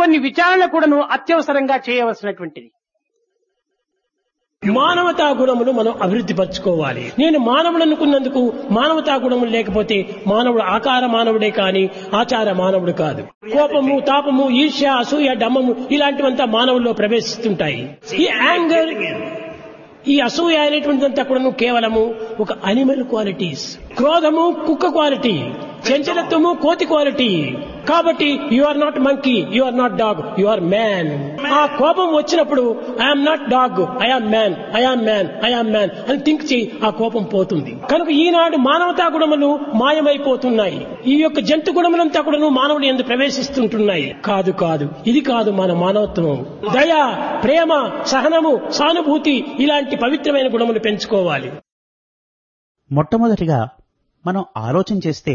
కొన్ని విచారణ కూడాను అత్యవసరంగా చేయవలసినటువంటిది మానవతా గుణములు మనం అభివృద్ధి పరచుకోవాలి నేను మానవుడు అనుకున్నందుకు మానవతా గుణములు లేకపోతే మానవుడు ఆకార మానవుడే కాని ఆచార మానవుడు కాదు కోపము తాపము ఈర్ష్య అసూయ డమ్మము ఇలాంటివంతా మానవుల్లో ప్రవేశిస్తుంటాయి ఈ యాంగర్ ఈ అసూయ అనేటువంటిదంతా కూడా కేవలము ఒక అనిమల్ క్వాలిటీస్ క్రోధము కుక్క క్వాలిటీ చంచలత్వము కోతి క్వాలిటీ కాబట్టి you are not monkey you are not dog you are man ఆ కోపం వచ్చినప్పుడు I'm not dog I am man I am man I am man అని థింక్ చేయి ఆ కోపం పోతుంది కనుక ఈనాడు మానవతా గుణములు మాయమైపోతున్నాయి ఈ యొక్క జంతు గుణములంతా కూడా మానవుడు ఎందు ప్రవేశిస్తుంటున్నాయి కాదు కాదు ఇది కాదు మన మానవత్వం దయ ప్రేమ సహనము సానుభూతి ఇలాంటి పవిత్రమైన గుణములు పెంచుకోవాలి మొట్టమొదటిగా మనం ఆలోచన చేస్తే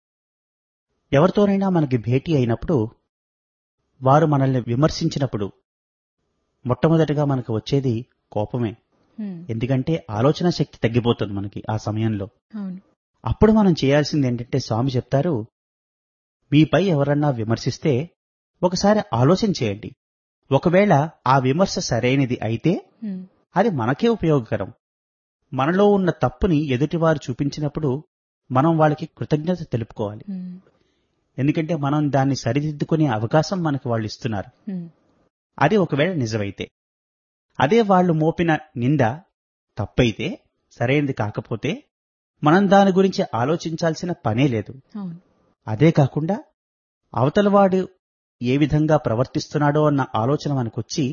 ఎవరితోనైనా మనకి భేటీ అయినప్పుడు వారు మనల్ని విమర్శించినప్పుడు మొట్టమొదటిగా మనకు వచ్చేది కోపమే హ్మ్. ఎందుకంటే ఆలోచన శక్తి తగ్గిపోతుంది మనకి ఆ సమయంలో అవును అప్పుడు మనం చేయాల్సింది ఏంటంటే స్వామి చెప్తారు మీపై ఎవరన్నా విమర్శిస్తే ఒకసారి ఆలోచన చేయండి ఒకవేళ ఆ విమర్శ సరైనది అయితే హ్మ్. అది మనకే ఉపయోగకరం మనలో ఉన్న తప్పుని ఎదుటివారు చూపించినప్పుడు మనం వాళ్ళకి కృతజ్ఞత తెలుపుకోవాలి హ్మ్. ఎందుకంటే మనం దాన్ని సరిదిద్దుకునే అవకాశం మనకు వాళ్ళు ఇస్తున్నారు హ్మ్. అది ఒకవేళ నిజమైతే అదే వాళ్ళు మోపిన నింద తప్పైతే సరైనది కాకపోతే మనం దాని గురించి ఆలోచించాల్సిన పనే లేదు అవును అదే కాకుండా అవతలవాడు ఏ విధంగా ప్రవర్తిస్తున్నాడో అన్న ఆలోచన మనకొచ్చి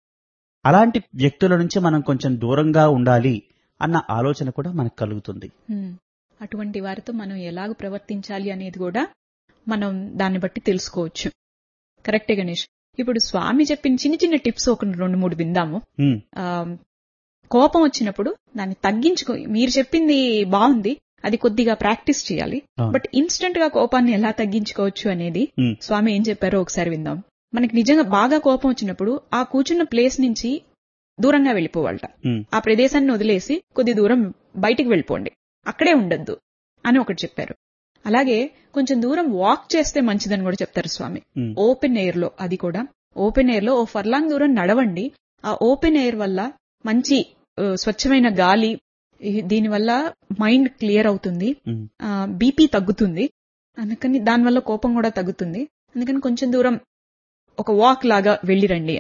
అలాంటి వ్యక్తుల నుంచి మనం కొంచెం దూరంగా ఉండాలి అన్న ఆలోచన కూడా మనకు కలుగుతుంది హ్మ్. అటువంటి వారితో మనం ఎలాగ ప్రవర్తించాలి అనేది కూడా మనం దాన్ని బట్టి తెలుసుకోవచ్చు కరెక్టే గణేష్ ఇప్పుడు స్వామి చెప్పిన చిన్న చిన్న టిప్స్ ఒక రెండు మూడు విందాము ఉమ్, ఆ, కోపం వచ్చినప్పుడు దాన్ని తగ్గించుకో మీరు చెప్పింది బాగుంది అది కొద్దిగా ప్రాక్టీస్ చేయాలి అవును. బట్ ఇన్స్టెంట్ గా కోపాన్ని ఎలా తగ్గించుకోవచ్చు అనేది ఉమ్, స్వామి ఏం చెప్పారో ఒకసారి విందాం మనకి నిజంగా బాగా కోపం వచ్చినప్పుడు ఆ కూర్చున్న ప్లేస్ నుంచి దూరంగా వెళ్ళిపోవాలట ఉమ్, ఆ ప్రదేశాన్ని వదిలేసి కొద్ది దూరం బయటికి వెళ్ళిపోండి అక్కడే ఉండొద్దు అని ఒకటి చెప్పారు అలాగే కొంచెం దూరం వాక్ చేస్తే మంచిదని కూడా చెప్తారు స్వామి ఉమ్, ఓపెన్ ఎయిర్ లో అది కూడా ఓపెన్ ఎయిర్ లో ఓ ఫర్లాంగ్ దూరం నడవండి ఆ ఓపెన్ ఎయిర్ వల్ల మంచి ఆ, స్వచ్ఛమైన గాలి ఈ- దీనివల్ల మైండ్ క్లియర్ అవుతుంది ఉమ్, బీపీ తగ్గుతుంది అందుకని దానివల్ల కోపం కూడా తగ్గుతుంది అందుకని కొంచెం దూరం ఒక వాక్ లాగా వెళ్ళిరండి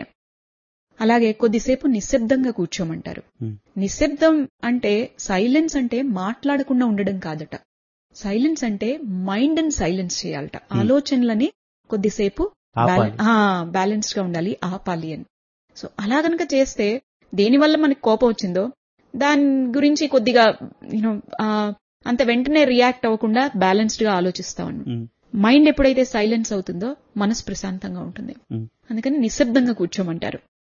అలాగే కొద్దిసేపు నిశ్శబ్దంగా కూర్చోమంటారు ఉమ్, నిశ్శబ్దం అంటే సైలెన్స్ అంటే మాట్లాడకుండా ఉండడం కాదట సైలెన్స్ అంటే మైండ్ అండ్ సైలెన్స్ చేయాలట ఆలోచనలని కొద్దిసేపు ఆపాలి. బ్యాలెన్స్డ్ గా ఉండాలి ఆపాలి అని సో అలా గనక చేస్తే దేనివల్ల మనకి కోపం వచ్చిందో దాని గురించి కొద్దిగా యూనో అంత వెంటనే రియాక్ట్ అవ్వకుండా బ్యాలెన్స్డ్ గా ఆలోచిస్తా ఉన్నాం ఉమ్, మైండ్ ఎప్పుడైతే సైలెన్స్ అవుతుందో మనసు ప్రశాంతంగా ఉంటుంది ఉమ్, అందుకని నిశ్శబ్దంగా కూర్చోమంటారు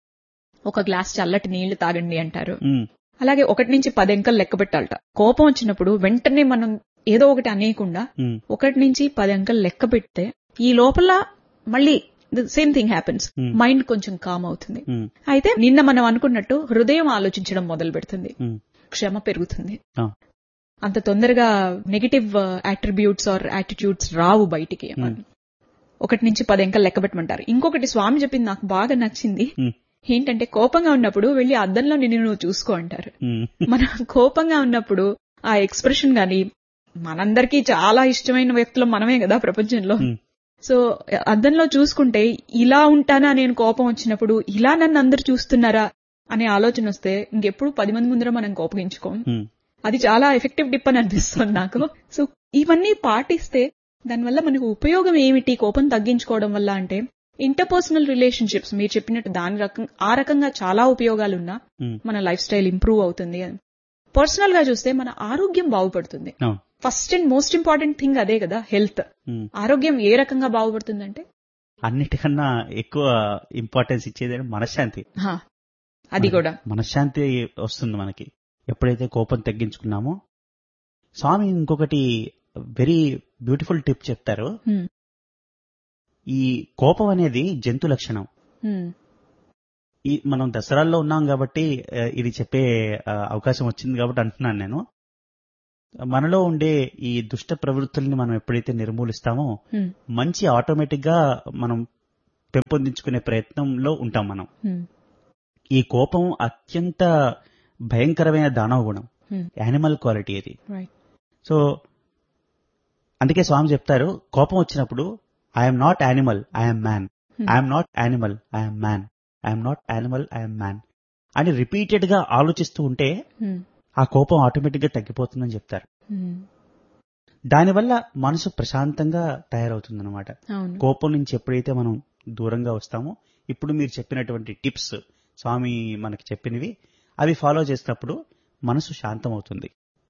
ఒక గ్లాస్ చల్లటి నీళ్లు తాగండి అంటారు ఉమ్, అలాగే ఒకటి నుంచి పది అంకెలు లెక్క పెట్టాలట కోపం వచ్చినప్పుడు వెంటనే మనం ఏదో ఒకటి అనేయకుండా ఉమ్, ఒకటి నుంచి పది అంకెలు లెక్క పెడితే ఈ లోపల మళ్ళీ same thing happens Hmm. Mind కొంచెం కామ్ అవుతుంది ఉమ్, అయితే నిన్న మనం అనుకున్నట్టు హృదయం ఆలోచించడం మొదలు పెడుతుంది ఉమ్, క్షమ పెరుగుతుంది ఆ, అంత తొందరగా నెగటివ్ అట్రిబ్యూట్స్ ఆర్ యాటిట్యూడ్స్ రావు బయటికి Hmm. ఒకటి నుంచి పది అంకెలు లెక్క పెట్టమంటారు ఇంకొకటి స్వామి చెప్పింది నాకు బాగా నచ్చింది ఉమ్, ఏంటంటే కోపంగా ఉన్నప్పుడు వెళ్లి అద్దంలో నిన్ను నువ్వు చూసుకో అంటారు ఉమ్, మన కోపంగా ఉన్నప్పుడు ఆ ఎక్స్ప్రెషన్ గాని మనందరికీ చాలా ఇష్టమైన వ్యక్తులు మనమే కదా ప్రపంచంలో ఉమ్, సో అద్దంలో చూసుకుంటే ఇలా ఉంటానా నేను కోపం వచ్చినప్పుడు ఇలా నన్ను అందరు చూస్తున్నారా అనే ఆలోచన వస్తే ఇంకెప్పుడు పది మంది ముందర మనం కోపగించుకోం ఉమ్, అది చాలా ఎఫెక్టివ్ టిప్ అని అనిపిస్తుంది నాకు సో ఇవన్నీ పాటిస్తే దానివల్ల మనకు ఉపయోగం ఏమిటి కోపం తగ్గించుకోవడం వల్ల అంటే ఇంటర్పర్సనల్ రిలేషన్షిప్స్ మీరు చెప్పినట్టు దాని రకం ఆ రకంగా చాలా ఉపయోగాలున్నా ఉమ్, మన లైఫ్ స్టైల్ ఇంప్రూవ్ అవుతుంది పర్సనల్ గా చూస్తే మన ఆరోగ్యం బాగుపడుతుంది అవును. First and most important thing అదే కదా హెల్త్ ఉమ్. ఆరోగ్యం ఏ రకంగా బాగుపడుతుందంటే అన్నిటికన్నా ఎక్కువ ఇంపార్టెన్స్ ఇచ్చేది మనశ్శాంతి హా, అది కూడా మనశ్శాంతి వస్తుంది మనకి ఎప్పుడైతే కోపం తగ్గించుకున్నామో స్వామి ఇంకొకటి వెరీ బ్యూటిఫుల్ టిప్ చెప్తారు హ్మ్, ఈ కోపం అనేది జంతు లక్షణం హ్మ్, ఈ మనం దసరాల్లో ఉన్నాం కాబట్టి ఆ, ఇది చెప్పే ఆ, అవకాశం వచ్చింది కాబట్టి అంటున్నాను నేను మనలో ఉండే ఈ దుష్ట ప్రవృత్తుల్ని మనం ఎప్పుడైతే నిర్మూలిస్తామో హ్మ్, మంచి ఆటోమేటిక్ గా మనం పెంపొందించుకునే ప్రయత్నంలో ఉంటాం మనం హ్మ్. ఈ కోపం అత్యంత భయంకరమైన దానవ గుణం హ్మ్. యానిమల్ క్వాలిటీ ఇది రైట్ సో అందుకే స్వామి చెప్తారు కోపం వచ్చినప్పుడు I'm not animal I'm man Hmm. I'm not animal I'm man I'm not animal I'm man అని రిపీటెడ్ గా ఆలోచిస్తూ ఉంటే హ్మ్. ఆ కోపం ఆటోమేటిక్ గా తగ్గిపోతుందని చెప్తారు హ్మ్. దానివల్ల మనసు ప్రశాంతంగా తయారవుతుందన్నమాట అవును కోపం నుంచి ఎప్పుడైతే మనం దూరంగా వస్తామో ఇప్పుడు మీరు చెప్పినటువంటి టిప్స్ స్వామి మనకి చెప్పినవి అవి ఫాలో చేసినప్పుడు మనసు శాంతమవుతుంది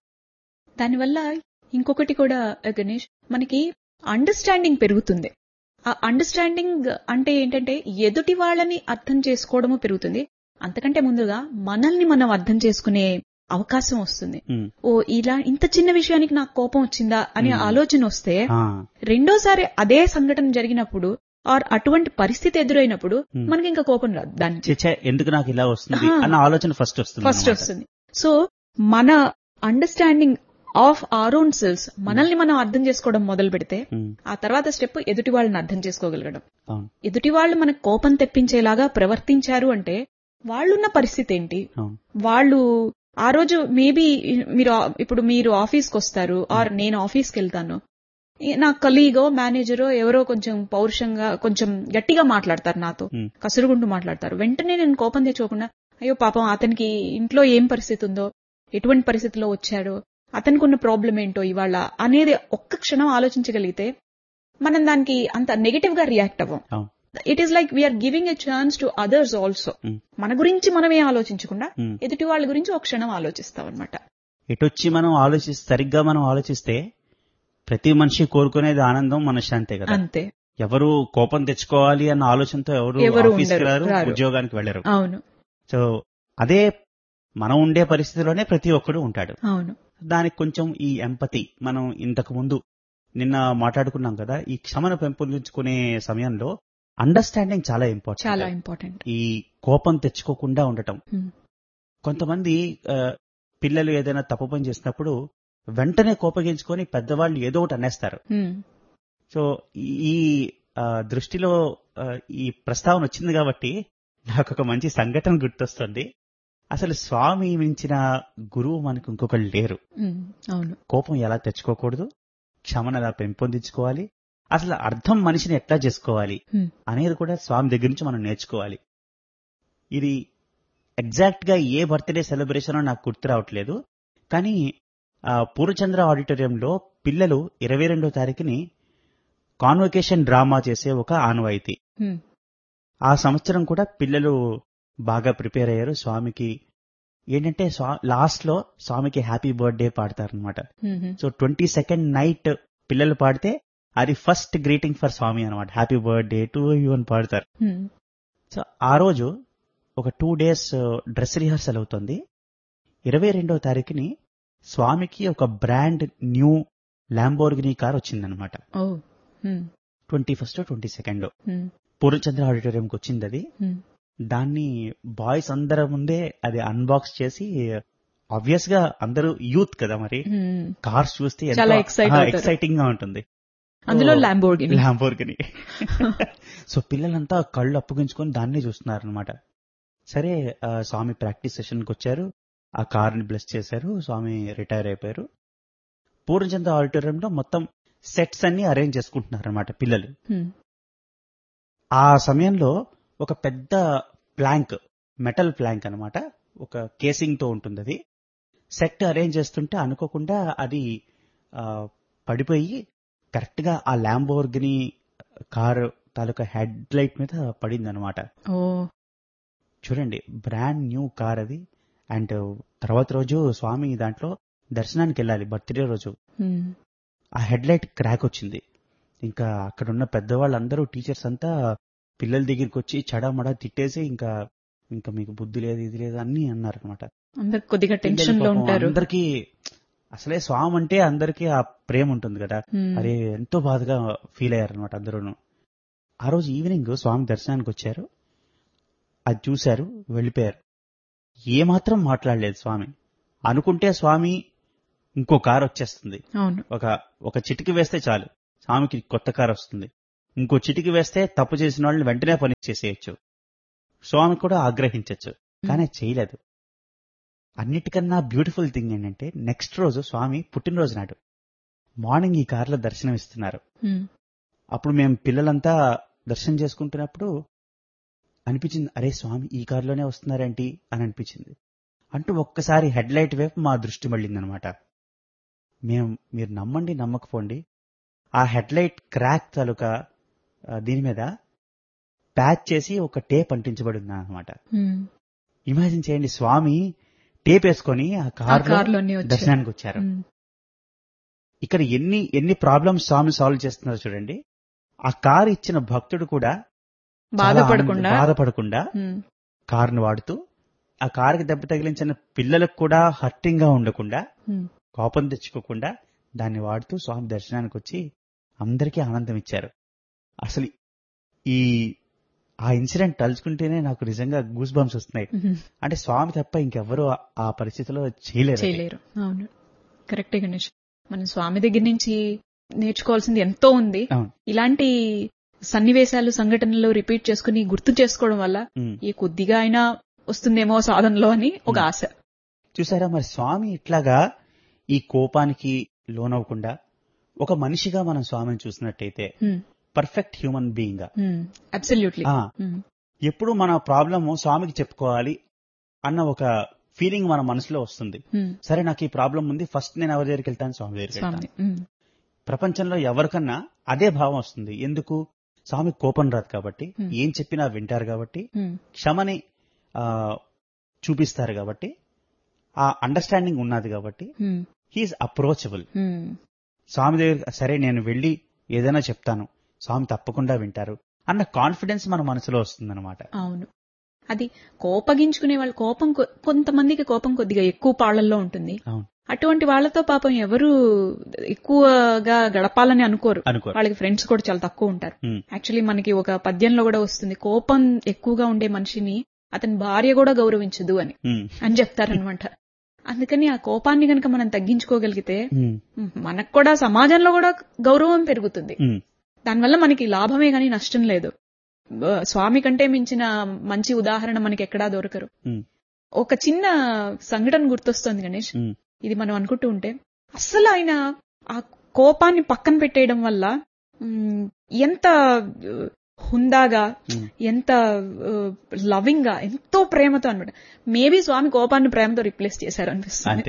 దానివల్ల ఇంకొకటి కూడా ఆ, గణేష్ మనకి అండర్స్టాండింగ్ పెరుగుతుంది ఆ అండర్స్టాండింగ్ అంటే ఏంటంటే ఎదుటి వాళ్ళని అర్థం చేసుకోవడము పెరుగుతుంది అంతకంటే ముందుగా మనల్ని మనం అర్థం చేసుకునే అవకాశం వస్తుంది ఉమ్, ఓ ఇలా ఇంత చిన్న విషయానికి నాకు కోపం వచ్చిందా అనే Hmm. ఆలోచన వస్తే ఆ, రెండోసారి అదే సంఘటన జరిగినప్పుడు ఆర్ అటువంటి పరిస్థితి ఎదురైనప్పుడు Hmm. మనకి ఇంకా కోపం రాదు దాని నుంచి. చే ఎందుకు నాకు ఇలా వస్తుంది ఆ. అన్న ఆలోచన ఫస్ట్ వస్తుంది ఫస్ట్ అన్నమాట. వస్తుంది సో మన understanding of our own selves మనల్ని మనం అర్థం చేసుకోవడం మొదలు పెడితే ఉమ్, ఆ తర్వాత స్టెప్ ఎదుటి వాళ్ళని అర్థం చేసుకోగలగడం అవును ఎదుటి వాళ్ళు మనకు కోపం తెప్పించేలాగా ప్రవర్తించారు అంటే వాళ్ళున్న పరిస్థితి ఏంటి అవును వాళ్ళు ఆ రోజు మేబీ మీరు ఆ- ఇప్పుడు మీరు ఆఫీస్కి వస్తారు ఆర్ నేను ఆఫీస్కి వెళ్తాను ఈ- నా కలీగో మేనేజరో ఎవరో కొంచెం పౌరుషంగా కొంచెం గట్టిగా మాట్లాడతారు నాతో Hmm. కసురుగుంటూ మాట్లాడతారు వెంటనే నేను కోపం తెచ్చుకోకుండా అయ్యో పాపం అతనికి ఇంట్లో ఏం పరిస్థితి ఉందో ఎటువంటి పరిస్థితిలో వచ్చాడో అతనికి ఉన్న ప్రాబ్లం ఏంటో ఇవాళ అనేది ఒక్క క్షణం ఆలోచించగలిగితే మనం దానికి అంత నెగటివ్ గా రియాక్ట్ అవ్వం అవును it is like we are giving a chance to others also Hmm. మన గురించి మనమే ఆలోచించకుండా Hmm. ఎదుటి వాళ్ళ గురించి ఒక క్షణం ఆలోచిస్తాం అనమాట ఎటొచ్చి మనం ఆలోచిస్తే సరిగ్గా మనం ఆలోచిస్తే ప్రతి మనిషి కోరుకునేది ఆనందం మనశ్శాంతే కదా అంతే ఎవరు కోపం తెచ్చుకోవాలి అన్న ఆలోచనతో ఎవరు ఎవరు ఆఫీస్కి ఉండరు, రారు రారు. ఉద్యోగానికి వెళ్ళరు అవును సో అదే మనం ఉండే పరిస్థితిలోనే ప్రతి ఒక్కడు ఉంటాడు అవును దానికి కొంచెం ఈ ఎంపతి మనం ఇంతకు ముందు నిన్న మాట్లాడుకున్నాం కదా ఈ క్షమను పెంపొందించుకునే సమయంలో అండర్స్టాండింగ్ చాలా చాలా ఇంపార్టెంట్ ఇంపార్టెంట్ ఈ కోపం తెచ్చుకోకుండా ఉండటం కొంతమంది ఆ, పిల్లలు ఏదైనా తప్పు పని చేసినప్పుడు వెంటనే కోపగించుకొని పెద్దవాళ్ళు ఏదో ఒకటి అనేస్తారు సో ఈ ఆ, దృష్టిలో ఆ, ఈ ప్రస్తావన వచ్చింది కాబట్టి నాకు ఒక మంచి సంఘటన గుర్తొస్తుంది అసలు స్వామి మించిన గురువు మనకు ఇంకొకళ్ళు లేరు అవును కోపం ఎలా తెచ్చుకోకూడదు క్షమను ఎలా పెంపొందించుకోవాలి అసలు అర్థం మనిషిని ఎట్లా చేసుకోవాలి Hmm. అనేది కూడా స్వామి దగ్గర నుంచి మనం నేర్చుకోవాలి ఇది ఎగ్జాక్ట్ గా ఏ బర్త్డే సెలబ్రేషన్ నాకు గుర్తు రావట్లేదు కానీ ఆ, పూర్వచంద్ర ఆడిటోరియంలో పిల్లలు ఇరవై రెండో తారీఖుని కాన్వకేషన్ డ్రామా చేసే ఒక ఆనవాయితీ Hmm. ఆ సంవత్సరం కూడా పిల్లలు బాగా ప్రిపేర్ అయ్యారు స్వామికి ఏంటంటే లాస్ట్ లో స్వామికి హ్యాపీ బర్త్డే పాడతారనమాట Mhm. So twenty second night పిల్లలు పాడితే అది ఫస్ట్ గ్రీటింగ్ ఫర్ స్వామి అనమాట హ్యాపీ బర్త్డే టు యూ అని పాడతారు Hmm. సో ఆ రోజు ఒక టూ డేస్ డ్రెస్ రిహర్సల్ అవుతుంది ఇరవై రెండవ తారీఖుని స్వామికి ఒక బ్రాండ్ న్యూ ల్యాంబోర్గినీ కార్ వచ్చిందనమాట Oh. Hmm. Twenty first twenty second Hmm. పూర్వచంద్ర ఆడిటోరియంకి వచ్చింది అది Hmm. దాన్ని బాయ్స్ అందరి ముందే అది అన్బాక్స్ చేసి ఆబ్వియస్ గా అందరూ యూత్ కదా మరి Hmm. కార్స్ చూస్తే చాలా excite అవుతారు. ఎక్సైటింగ్ గా ఉంటుంది అందులో ఓ, ల్యాంబోర్గిని ల్యాంబోర్గిని సో పిల్లలంతా కళ్ళు అప్పగించుకొని దాన్నే చూస్తున్నారు అనమాట సరే ఆ, స్వామి ప్రాక్టీస్ సెషన్ కి వచ్చారు ఆ కార్ ని బ్లెస్ చేశారు స్వామి రిటైర్ అయిపోయారు పూర్ణచంద్ర ఆడిటోరియంలో మొత్తం సెట్స్ అన్ని అరేంజ్ చేసుకుంటున్నారు అనమాట పిల్లలు Hmm. ఆ సమయంలో ఒక పెద్ద ప్లాంక్ మెటల్ ప్లాంక్ అన్నమాట ఒక కేసింగ్ తో ఉంటుంది అది సెట్ అరేంజ్ చేస్తుంటే అనుకోకుండా అది ఆ, పడిపోయి కరెక్ట్ గా ఆ ల్యాంబోర్గిని కారు తాలూకా హెడ్ లైట్ మీద పడింది అనమాట Oh. చూడండి బ్రాండ్ న్యూ కార్ అది అండ్ తర్వాత రోజు స్వామి దాంట్లో దర్శనానికి వెళ్ళాలి బర్త్డే రోజు Hmm. ఆ హెడ్ లైట్ క్రాక్ వచ్చింది ఇంకా అక్కడ ఉన్న పెద్దవాళ్ళందరూ టీచర్స్ అంతా పిల్లల దగ్గరికి వచ్చి చడామడా తిట్టేసి ఇంకా ఇంకా మీకు బుద్ధి లేదు ఇది లేదు అన్ని అన్నారు అనమాట అందరు కొద్దిగా టెన్షన్ లో ఉంటారు అందరికి అసలే స్వామి అంటే అందరికి ఆ ప్రేమ ఉంటుంది కదా Hmm. అరే ఎంతో బాధగా ఫీల్ అయ్యారు అనమాట అందరూను ఆ రోజు ఈవినింగ్ స్వామి దర్శనానికి వచ్చారు అది చూశారు వెళ్ళిపోయారు ఏమాత్రం మాట్లాడలేదు స్వామి అనుకుంటే స్వామి ఇంకో కారు వచ్చేస్తుంది అవును ఒక ఒక చిటికి వేస్తే చాలు స్వామికి కొత్త కారు వస్తుంది ఇంకో చిటికి వేస్తే తప్పు చేసిన వాళ్ళని వెంటనే పని చేసేయచ్చు స్వామి కూడా ఆగ్రహించచ్చు కానీ చేయలేదు అన్నిటికన్నా బ్యూటిఫుల్ థింగ్ ఏంటంటే నెక్స్ట్ రోజు స్వామి పుట్టినరోజు నాడు మార్నింగ్ ఈ కారులో దర్శనం ఇస్తున్నారు ఉమ్, అప్పుడు మేము పిల్లలంతా దర్శనం చేసుకుంటున్నప్పుడు అనిపించింది అరే స్వామి ఈ కారులోనే వస్తున్నారేంటి అని అనిపించింది అంటూ ఒక్కసారి హెడ్ లైట్ వైపు మా దృష్టి మళ్ళిందనమాట మేము మీరు నమ్మండి నమ్మకపోండి ఆ హెడ్ లైట్ క్రాక్ తాలూకా ఆ, దీని మీద ప్యాచ్ చేసి ఒక టేప్ అంటించబడి ఉంది అనమాట ఉమ్. ఇమాజిన్ చేయండి స్వామి టేప్ వేసుకొని ఆ ఆ కారులో కారులోనే వచ్చారు. దర్శనానికి వచ్చారు ఉమ్, ఇక్కడ ఎన్ని ఎన్ని ప్రాబ్లమ్స్ స్వామి సాల్వ్ చేస్తున్నారో చూడండి ఆ కారు ఇచ్చిన భక్తుడు కూడా చాలా బాధపడకుండా ఆనంద- బాధపడకుండా ఉమ్, కారును వాడుతూ ఆ కారుకి దెబ్బ తగిలించిన పిల్లలకు కూడా హర్టింగ్ గా ఉండకుండా ఉమ్. కోపం తెచ్చుకోకుండా దాన్ని వాడుతూ స్వామి దర్శనానికి వచ్చి అందరికీ ఆనందం ఇచ్చారు అసలు ఈ ఆ ఇన్సిడెంట్ తలుచుకుంటేనే నాకు నిజంగా గూస్ బంప్స్ వస్తున్నాయి ఉమ్. అంటే స్వామి తప్ప ఇంకెవ్వరూ ఆ- ఆ పరిస్థితిలో చేయలేరు అది. చేయలేరు అవును కరెక్టే గణేష్ మనం స్వామి దగ్గర నుంచి నేర్చుకోవాల్సింది ఎంతో ఉంది అవును. ఇలాంటి సన్నివేశాలు సంఘటనలు రిపీట్ చేసుకుని గుర్తు చేసుకోవడం వల్ల ఉమ్. ఈ కొద్దిగా అయినా వస్తుందేమో సాధనలో అని ఒక ఉమ్. ఆశ చూసారా మరి స్వామి ఇట్లాగా ఈ కోపానికి లోనవ్వకుండా ఒక మనిషిగా మనం స్వామిని చూసినట్టయితే పర్ఫెక్ట్ హ్యూమన్ బీయింగ్ గా అబ్సల్యూట్లీ ఆ, ఎప్పుడు మన ప్రాబ్లమ్ స్వామికి చెప్పుకోవాలి అన్న ఒక ఫీలింగ్ మన మనసులో వస్తుంది సరే నాకు ఈ ప్రాబ్లం ఉంది ఫస్ట్ నేను ఎవరి దగ్గరికి వెళ్తాను స్వామి దగ్గరికి స్వామి వెళ్తాను ఉమ్, ప్రపంచంలో ఎవరికన్నా అదే భావం వస్తుంది ఎందుకు స్వామి కోపం రాదు కాబట్టి Hmm. ఏం చెప్పినా వింటారు కాబట్టి ఉమ్, క్షమని ఆ, చూపిస్తారు కాబట్టి ఆ అండర్స్టాండింగ్ ఉన్నది కాబట్టి ఉమ్, హీఈస్ అప్రోచబుల్ ఉమ్, స్వామి దగ్గర సరే నేను వెళ్ళి ఏదైనా చెప్తాను స్వామి తప్పకుండా వింటారు అన్న కాన్ఫిడెన్స్ మన మనసులో వస్తుందన్నమాట అవును అది కోపగించుకునే వాళ్ళు కోపం కొ- కొంతమందికి కోపం కొద్దిగా ఎక్కువ పాళ్లలో ఉంటుంది అవును అటువంటి వాళ్ళతో పాపం ఎవరు ఎక్కువగా గడపాలని అనుకోరు అనుకో వాళ్ళకి ఫ్రెండ్స్ కూడా చాలా తక్కువ ఉంటారు Hmm. యాక్చువల్లీ మనకి ఒక పద్యంలో కూడా వస్తుంది కోపం ఎక్కువగా ఉండే మనిషిని అతని భార్య కూడా గౌరవించదు అని Hmm. అని చెప్తారనమాట అందుకని ఆ కోపాన్ని గనక మనం తగ్గించుకోగలిగితే Hmm. మ్, మనకు కూడా సమాజంలో కూడా గౌరవం పెరుగుతుంది Hmm. దానివల్ల మనకి లాభమే గాని నష్టం లేదు బ- స్వామి కంటే మించిన మంచి ఉదాహరణ మనకి ఎక్కడా దొరకరు Hmm. ఒక చిన్న సంఘటన గుర్తొస్తుంది గణేష్ Hmm. ఇది మనం అనుకుంటూ ఉంటే అస్సలు ఆయన ఆ కోపాన్ని పక్కన పెట్టేయడం వల్ల మ్, ఎంత ఆ, హుందాగా Hmm. ఎంత లవింగ్ గా ఎంతో ప్రేమతో అనమాట మేబీ స్వామి కోపాన్ని ప్రేమతో రిప్లేస్ చేశారు అనిపిస్తుంది అంతే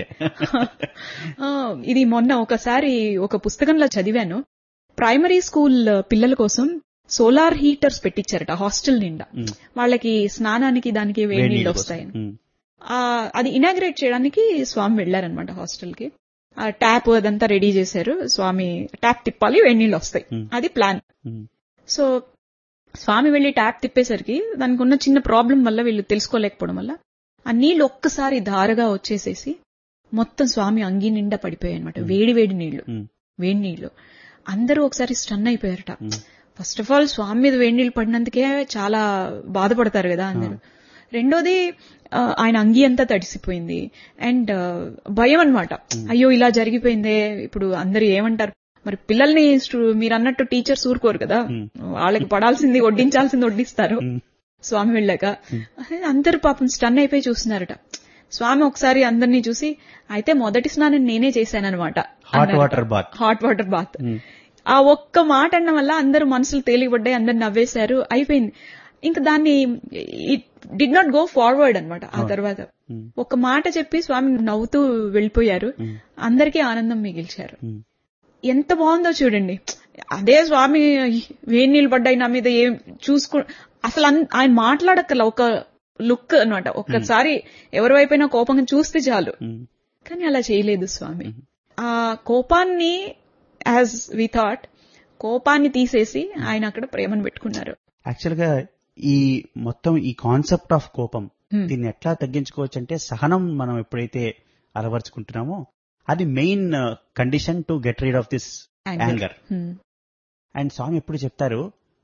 ఆ, ఇది మొన్న ఒకసారి ఒక పుస్తకంలో చదివాను ప్రైమరీ స్కూల్ పిల్లల కోసం సోలార్ హీటర్స్ పెట్టించారట హాస్టల్ నిండా Hmm. వాళ్ళకి స్నానానికి దానికి వేడి వేడి నీళ్ళు నీళ్ళ కోసం. వస్తాయని Hmm. ఆ, అది ఇనాగ్రేట్ చేయడానికి స్వామి వెళ్లారనమాట హాస్టల్ కి ఆ ట్యాప్ అదంతా రెడీ చేశారు స్వామి ట్యాప్ తిప్పాలి వేడి నీళ్ళు వస్తాయి Hmm. అది ప్లాన్ Hmm. సో స్వామి వెళ్లి ట్యాప్ తిప్పేసరికి దానికి ఉన్న చిన్న ప్రాబ్లం వల్ల వీళ్ళు తెలుసుకోలేకపోవడం వల్ల ఆ నీళ్లు ఒక్కసారి ధారగా వచ్చేసేసి మొత్తం స్వామి అంగి నిండా పడిపోయాయి అనమాట వేడి వేడి నీళ్లు Hmm. వేడి నీళ్లు అందరూ ఒకసారి స్టన్ అయిపోయారట Hmm. First of all Swami మీద వేడి నీళ్లు పడినందుకే చాలా బాధపడతారు కదా అందరూ రెండోది ఆ, ఆయన అంగి అంతా తడిసిపోయింది అండ్ భయం అన్నమాట అయ్యో ఇలా జరిగిపోయిందే ఇప్పుడు అందరూ ఏమంటారు మరి పిల్లల్ని స్టు- మీరు అన్నట్టు టీచర్స్ ఊరుకోరు కదా Hmm. వాళ్ళకి పడాల్సింది వడ్డించాల్సింది వడ్డిస్తారు Hmm. స్వామి వెళ్ళాక అందరు పాపం స్టన్ అయిపోయి చూస్తున్నారట స్వామి ఒకసారి అందరినీ చూసి అయితే మొదటి స్నానం నేనే చేశానన్నమాట హాట్ అన్నారట. Water bath hot water bath Hmm. ఆ ఒక్క మాట అన్న వల్ల అందరూ మనసులు తేలిపడ్డాయి అందరు నవ్వేశారు అయిపోయింది ఇంకా దాన్ని it did not go forward అన్నమాట ఆ తర్వాత Hmm. ఒక మాట చెప్పి స్వామి నవ్వుతూ వెళ్ళిపోయారు Hmm. అందరికీ ఆనందం మిగిల్చారు Hmm. ఎంత బాగుందో చూడండి అదే స్వామి వేడి నీళ్ళు పడ్డాయి నా మీద ఏం చూసుకో అసలు అన్- ఆయన మాట్లాడక్కల ఒక లుక్ అన్నమాట ఒక్కసారి ఎవరి వైపైనా కోపంగా చూస్తే చాలు Hmm. కానీ అలా చేయలేదు స్వామి ఆ కోపాన్ని యాజ్ వి థాట్ కోపాన్ని తీసేసి ఆయన అక్కడ ప్రేమను పెట్టుకున్నారు యాక్చువల్ గా ఈ మొత్తం ఈ కాన్సెప్ట్ ఆఫ్ కోపం Hmm. దీన్ని ఎట్లా తగ్గించుకోవచ్చు అంటే సహనం మనం ఎప్పుడైతే అలవర్చుకుంటున్నామో అది main condition to get rid of this anger Hmm. And Swami ఎప్పుడు చెప్తారు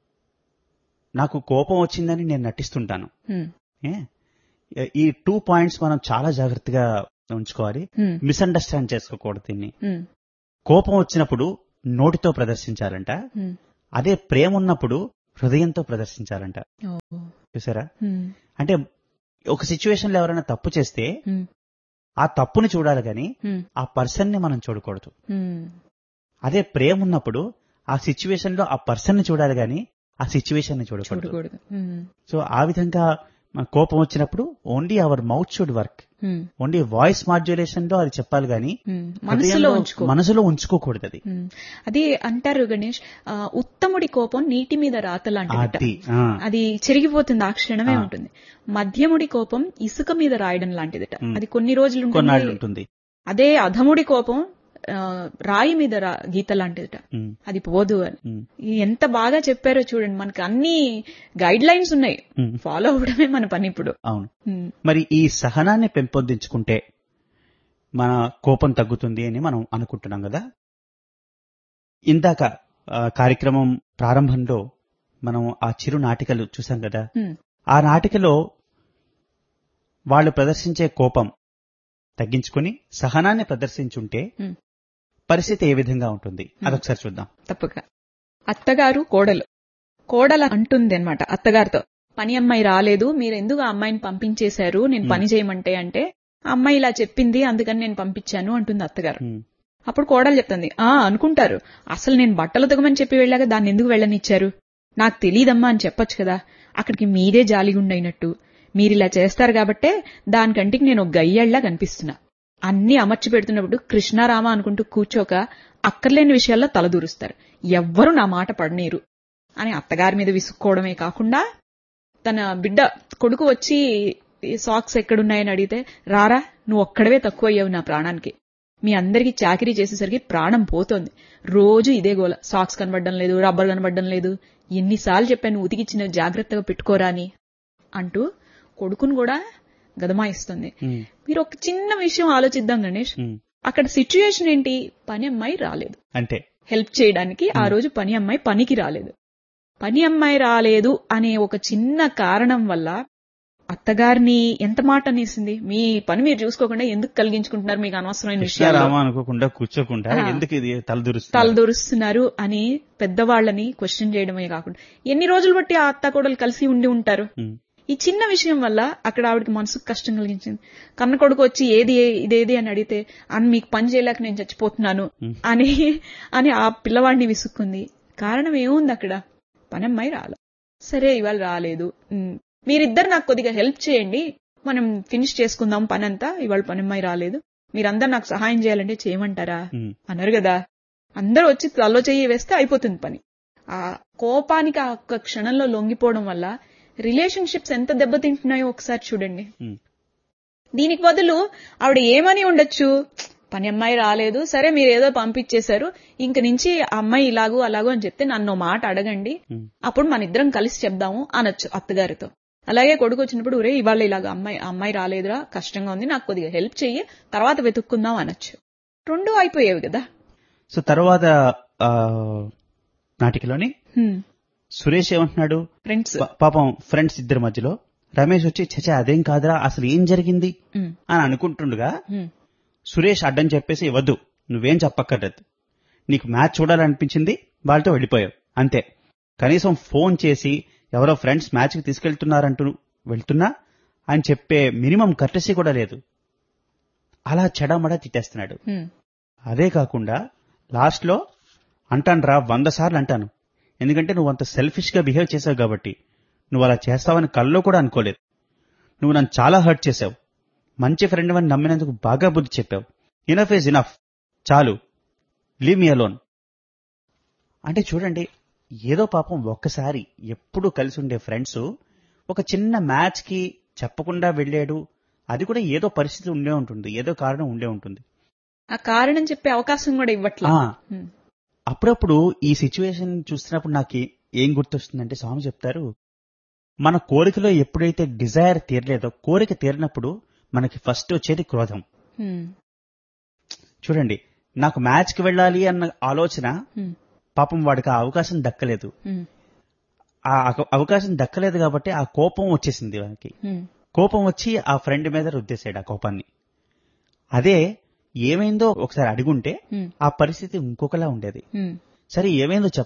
నాకు కోపం వచ్చిందని నేను నటిస్తుంటాను Hmm. ఏ? ఈ టూ పాయింట్స్ మనం చాలా జాగ్రత్తగా ఉంచుకోవాలి Hmm. మిస్అండర్స్టాండ్ చేసుకోకూడదు దీన్ని Hmm. కోపం వచ్చినప్పుడు నోటితో ప్రదర్శించాలంట Hmm. అదే ప్రేమ ఉన్నప్పుడు హృదయంతో ప్రదర్శించాలంట ఓ. చూసారా ఉమ్. అంటే ఒక సిచ్యువేషన్ లో ఎవరైనా తప్పు చేస్తే ఉమ్. ఆ తప్పుని చూడాలి గాని ఉమ్. ఆ పర్సన్ ని మనం చూడకూడదు ఉమ్. అదే ప్రేమ ఉన్నప్పుడు ఆ సిచ్యువేషన్ లో ఆ పర్సన్ ని చూడాలి గాని ఆ సిచ్యువేషన్ ని చూడకూడదు చూడకూడదు ఉమ్. సో ఆ విధంగా మన కోపం వచ్చినప్పుడు only our mouth should work um. Only voice modulation లో అది చెప్పాలి గాని ఉమ్. మనసులో హృదయంలో- ఉంచుకో మనసులో ఉంచుకోకూడదు అది ఉమ్. అది అంటారు గణేష్ ఆ, ఉత్తముడి కోపం నీటి మీద రాత లాంటిదట అది ఆ, అది చెరిగిపోతుంది ఆ క్షణమే ఆ. ఉంటుంది మధ్యముడి కోపం ఇసుక మీద రాయడం లాంటిదట ఉమ్. అది కొన్ని రోజులు కొన్నాళ్ళు ఉంటుంది ఉంటుంది అదే అధముడి కోపం ఆ, రాయి మీద రా- గీత లాంటిదట ఉమ్, అది పోదు అని ఉమ్, ఈ ఎంత బాగా చెప్పారో చూడండి మనకి అన్ని గైడ్ లైన్స్ ఉన్నాయి ఉమ్. ఫాలో అవడమే మన పని ఇప్పుడు అవును ఉమ్, మరి ఈ సహనాన్ని పెంపొందించుకుంటే మన కోపం తగ్గుతుంది అని మనం అనుకుంటున్నాం కదా ఇందాక ఆ, కార్యక్రమం ప్రారంభంలో మనం ఆ చిరు నాటికలు చూసాం కదా ఉమ్, ఆ నాటికలో వాళ్ళు ప్రదర్శించే కోపం తగ్గించుకుని సహనాన్ని ప్రదర్శించుంటే ఉమ్. పరిస్థితి ఏ విధంగా ఉంటుంది అదొకసారి చూద్దాం తప్పక అత్తగారు కోడలు కోడలు అంటుంది అనమాట అత్తగారితో పని అమ్మాయి రాలేదు మీరు ఎందుకు ఆ అమ్మాయిని పంపించేశారు నేను పని చేయమంటే అంటే ఆ అమ్మాయి ఇలా చెప్పింది అందుకని నేను పంపించాను అంటుంది అత్తగారు ఉమ్, అప్పుడు కోడలు చెప్తుంది ఆ అనుకుంటారు అసలు నేను బట్టలు తగమని చెప్పి వెళ్ళాక దాన్ని ఎందుకు వెళ్ళనిచ్చారు నాకు తెలియదమ్మా అని చెప్పొచ్చు కదా అక్కడికి మీరే జాలిగుండైనట్టు మీరిలా చేస్తారు కాబట్టే దానికంటికి నేను ఒక గయ్యళ్ళ కనిపిస్తున్నా అన్ని అమర్చి పెడుతున్నప్పుడు కృష్ణారామ అనుకుంటూ కూర్చోక అక్కర్లేని విషయాల్లో తలదూరుస్తారు ఎవ్వరూ నా మాట పడనీరు అని అత్తగారి మీద విసుక్కోవడమే కాకుండా తన బిడ్డ కొడుకు వచ్చి "ఈ సాక్స్ ఎక్కడున్నాయని అడిగితే రారా నువ్వు ఒక్కడవే తక్కువ అయ్యావు నా ప్రాణానికి మీ అందరికీ చాకరీ చేసేసరికి ప్రాణం పోతోంది రోజు ఇదే గోల సాక్స్ కనబడడం లేదు రబ్బర్ కనబడడం లేదు ఎన్నిసార్లు చెప్పాను ఉతికిచ్చిన జాగ్రత్తగా పెట్టుకోరా అని అంటూ కొడుకును కూడా గదమాయిస్తుంది ఉమ్, మీరు ఒక చిన్న విషయం ఆలోచిద్దాం గణేష్ ఉమ్. అక్కడ సిచ్యుయేషన్ ఏంటి పని అమ్మాయి రాలేదు అంతే హెల్ప్ చేయడానికి ఆ రోజు పని అమ్మాయి పనికి రాలేదు పని అమ్మాయి రాలేదు అనే ఒక చిన్న కారణం వల్ల అత్తగారిని ఎంత మాట అనేసింది మీ పని మీరు చూసుకోకుండా ఎందుకు కలిగించుకుంటున్నారు మీకు అనవసరమైన విషయాలు కృష్ణారామ అనుకోకుండా కూర్చోకుండా ఆ. ఎందుకు ఇది తలదురుస్తుంది తలదొరుస్తున్నారు అని పెద్దవాళ్ళని క్వశ్చన్ చేయడమే కాకుండా ఎన్ని రోజులు బట్టి ఆ అత్త కోడలు కలిసి ఉండి ఉంటారు ఉమ్, ఈ చిన్న విషయం వల్ల అక్కడ ఆవిడకి మనసుకు కష్టం కలిగించింది కన్న కొడుకు వచ్చి ఏది ఇదేది అని అడిగితే అని మీకు పని చేయలేక నేను చచ్చిపోతున్నాను Hmm. అని అని ఆ పిల్లవాడిని విసుక్కుంది కారణం ఏముంది అక్కడ పనమ్మాయి రాల సరే ఇవాళ రాలేదు ఉమ్, మీరిద్దరు నాకు కొద్దిగా హెల్ప్ చేయండి మనం ఫినిష్ చేసుకుందాం పనంతా ఇవాళ పనమ్మాయి రాలేదు మీరందరు నాకు సహాయం చేయాలంటే చేయమంటారా ఉమ్. అన్నారు కదా అందరూ వచ్చి తల్లో చెయ్యి వేస్తే అయిపోతుంది పని ఆ కోపానికి ఆ ఒక్క క్షణంలో లొంగిపోవడం వల్ల రిలేషన్షిప్స్ ఎంత దెబ్బతింటున్నాయో ఒకసారి చూడండి ఉమ్. దీనికి బదులు ఆవిడ ఏమని ఉండొచ్చు పని అమ్మాయి రాలేదు సరే మీరు ఏదో పంపించేశారు ఇంక నుంచి ఆ అమ్మాయి ఇలాగూ అలాగూ అని చెప్తే నన్ను ఓ మాట అడగండి ఉమ్. అప్పుడు మన ఇద్దరం కలిసి చెప్దాము అనొచ్చు అత్తగారితో అలాగే కొడుకు వచ్చినప్పుడు ఒరే ఇవాళ ఇలాగ అమ్మాయి ఆ అమ్మాయి రాలేదురా కష్టంగా ఉంది నాకు కొద్దిగా హెల్ప్ చెయ్యి తర్వాత వెతుక్కుందాం అనొచ్చు రెండు అయిపోయేవి కదా సో తర్వాత ఆ, నాటికలోని సురేష్ ఏమంటున్నాడు ఫ్రెండ్స్ పా- పాపం ఫ్రెండ్స్ ఇద్దరి మధ్యలో రమేష్ వచ్చి చచా అదేం కాదురా అసలు ఏం జరిగింది అని అనుకుంటుండగా సురేష్ అడ్డం చెప్పేసి వద్దు నువ్వేం చెప్పక్కర్లేదు నీకు మ్యాచ్ చూడాలనిపించింది వాళ్ళతో వెళ్ళిపోయావు అంతే కనీసం ఫోన్ చేసి ఎవరో ఫ్రెండ్స్ మ్యాచ్కి తీసుకెళ్తున్నారంటూ వెళ్తున్నా అని చెప్పే మినిమం కర్టసీ కూడా లేదు అలా చెడమడ తిట్టేస్తున్నాడు అదే కాకుండా లాస్ట్లో అంటాను రా వంద సార్లు అంటాను ఎందుకంటే నువ్వు అంత సెల్ఫిష్ గా బిహేవ్ చేసావు కాబట్టి నువ్వు అలా చేస్తావని కల్లో కూడా అనుకోలేదు నువ్వు నన్ను చాలా హర్ట్ చేశావు మంచి ఫ్రెండ్ అని నమ్మినందుకు బాగా బుద్ధి చెప్పావు ఇనఫ్ ఈజ్ ఇనఫ్ చాలు లీవ్ మీ అలోన్ అంటే చూడండి ఏదో పాపం ఒక్కసారి ఎప్పుడు కలిసి ఉండే ఫ్రెండ్స్ ఒక చిన్న మ్యాచ్ కి చెప్పకుండా వెళ్ళాడు అది కూడా ఏదో పరిస్థితి ఉండే ఉంటుంది ఏదో కారణం ఉండే ఉంటుంది ఆ కారణం చెప్పే అవకాశం కూడా ఇవ్వట్లా ఆ, ఉమ్. అప్పుడప్పుడు ఈ సిచ్యువేషన్ చూస్తున్నప్పుడు నాకు ఏ- ఏం గుర్తొస్తుందంటే స్వామి చెప్తారు మన కోరికలో ఎప్పుడైతే డిజైర్ తీరలేదో కోరిక తీరినప్పుడు మనకి ఫస్ట్ వచ్చేది క్రోధం ఉమ్. చూడండి నాకు మ్యాచ్ కి వెళ్ళాలి అన్న ఆలోచన ఉమ్. పాపం వాడికి ఆ అవకాశం దక్కలేదు ఉమ్. ఆ అక- అవకాశం దక్కలేదు కాబట్టి ఆ కోపం వచ్చేసింది వానికి ఉమ్. కోపం వచ్చి ఆ ఫ్రెండ్ మీద రుద్దేశాడు ఆ కోపాన్ని అదే ఏమైందో ఒకసారి అడుగుంటే ఉమ్. ఆ పరిస్థితి ఇంకొకలా ఉండేది ఉమ్. సరే ఏమైందో చెప్పరా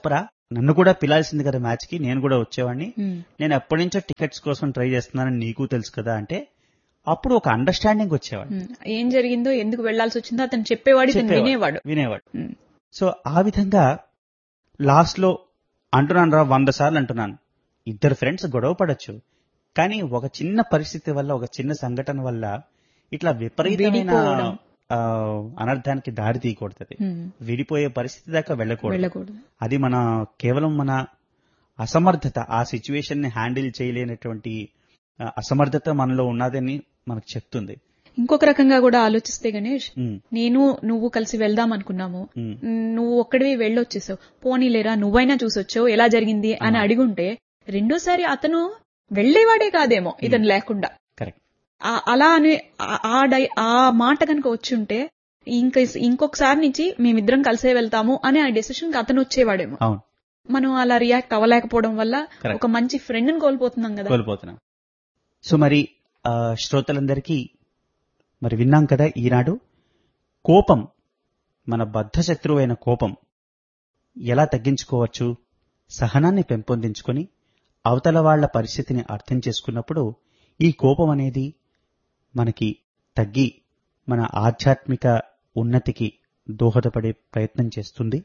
నన్ను కూడా పిలాల్సింది కదా మ్యాచ్ కి నేను కూడా వచ్చేవాడిని ఉమ్, నేను ఎప్పటి నుంచో టికెట్స్ కోసం ట్రై చేస్తున్నానని నీకు తెలుసు కదా అంటే అప్పుడు ఒక అండర్స్టాండింగ్ వచ్చేవాడు ఉమ్. ఏం జరిగిందో ఎందుకు వెళ్లాల్సి వచ్చిందో అతను చెప్పేవాడు ఇతను చెప్పేవాడు. వినేవాడు వినేవాడు ఉమ్, సో ఆ విధంగా లాస్ట్ లో అంటున్నాను రా వంద సార్లు అంటున్నాను ఇద్దరు ఫ్రెండ్స్ గొడవ పడచ్చు కానీ ఒక చిన్న పరిస్థితి వల్ల ఒక చిన్న సంఘటన వల్ల ఇట్లా విపరీతమైన విడిపోవడం. ఆ, అనర్థానికి దారి తీయకూడదు ఉమ్, విడిపోయే పరిస్థితి దాకా వెళ్ళకూడదు వెళ్ళకూడదు అది మన కేవలం మన అసమర్థత ఆ సిచ్యువేషన్ ని హ్యాండిల్ చేయలేనటువంటి ఆ, అసమర్థత మనలో ఉన్నదని మనకు చెప్తుంది ఇంకొక రకంగా కూడా ఆలోచిస్తే గణేష్ ఉమ్, నేను నువ్వు కలిసి వెళ్దాం అనుకున్నాము ఉమ్, నువ్వు ఒక్కడివి వెళ్ళొచ్చేసావు పోనీలేరా నువ్వైనా చూసొచ్చావు ఎలా జరిగింది అని అడిగుంటే రెండోసారి అతను వెళ్లేవాడే కాదేమో ఇతను లేకుండా కరెక్ట్ ఆ- అలా అని ఆ- ఆ డై- ఆ మాట కనుక వచ్చి ఉంటే ఇంక ఇంకొకసారి నుంచి మేమిద్దరం కలిసే వెళ్తాము అనే ఆ డెసిషన్ కి అతను వచ్చేవాడేమో అవును మనం అలా రియాక్ట్ అవ్వలేకపోవడం వల్ల Correct. ఒక మంచి ఫ్రెండ్ ని కోల్పోతున్నాం కదా కోల్పోతున్నాం సో మరి ఆ, శ్రోతలందరికీ మరి విన్నాం కదా ఈనాడు కోపం మన బద్ధ శత్రువైన కోపం ఎలా తగ్గించుకోవచ్చు సహనాన్ని పెంపొందించుకొని అవతల వాళ్ళ పరిస్థితిని అర్థం చేసుకున్నప్పుడు ఈ కోపం అనేది మనకి తగ్గి మన ఆధ్యాత్మిక ఉన్నతికి దోహదపడే ప్రయత్నం చేస్తుంది